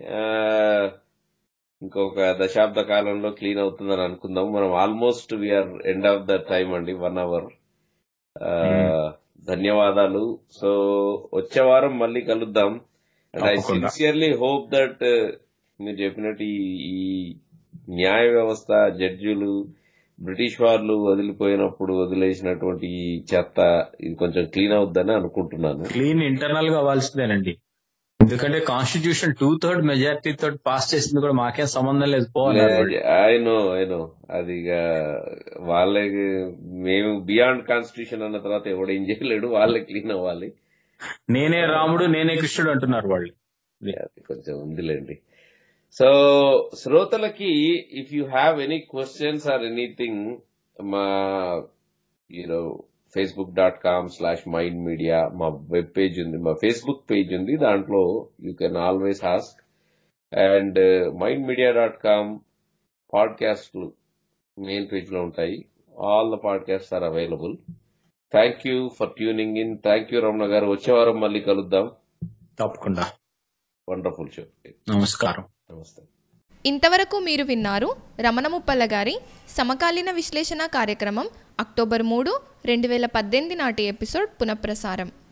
ఇంకొక దశాబ్ద కాలంలో క్లీన్ అవుతుందని అనుకుందాం మనం almost we're end of the time అండి వన్ అవర్ ధన్యవాదాలు సో వచ్చే వారం మళ్ళీ కలుద్దాం అండ్ ఐ తప్పకుండా. సిన్సియర్లీ హోప్ దట్ మీరు చెప్పినట్టు ఈ- ఈ న్యాయ వ్యవస్థ జడ్జిలు బ్రిటిష్ వాళ్ళు వదిలిపోయినప్పుడు వదిలేసినటువంటి ఈ చెత్త ఇది కొంచెం క్లీన్ అవుద్దని అనుకుంటున్నాను క్లీన్ ఇంటర్నల్ గా అవ్వాల్సిందేనండి ఎందుకంటే కాన్స్టిట్యూషన్ టూ థర్డ్ మెజారిటీ తోటి పాస్ చేసింది కూడా మాకేం సంబంధం లేదు పోవాలి ఆయన ఆయన అది ఇక వాళ్ళకి మేము బియాండ్ కాన్స్టిట్యూషన్ అన్న తర్వాత ఎవడేం చేయలేడు వాళ్ళే క్లీన్ అవ్వాలి నేనే రాముడు నేనే కృష్ణుడు అంటున్నారు వాళ్ళు అది కొంచెం ఉందిలేండి సో శ్రోతలకి if you have any questions or anything మా you know facebook dot com slash mind media మా వెబ్ పేజ్ ఉంది మా ఫేస్బుక్ పేజ్ ఉంది దాంట్లో you can always ask and mind media dot com పాడ్కాస్ట్లు మెయిన్ పేజ్ లో ఉంటాయి all the podcast are available thank you for tuning in thank you Ramana garu వచ్చే వారం మళ్ళీ కలుద్దాం తప్పకుండా వండర్ఫుల్ షో నమస్కారం నమస్తే ఇంతవరకు మీరు విన్నారు రమణ ముప్పల్ల గారి సమకాలీన విశ్లేషణ కార్యక్రమం అక్టోబర్ మూడు రెండు వేల పద్దెనిమిది నాటి ఎపిసోడ్ పునఃప్రసారం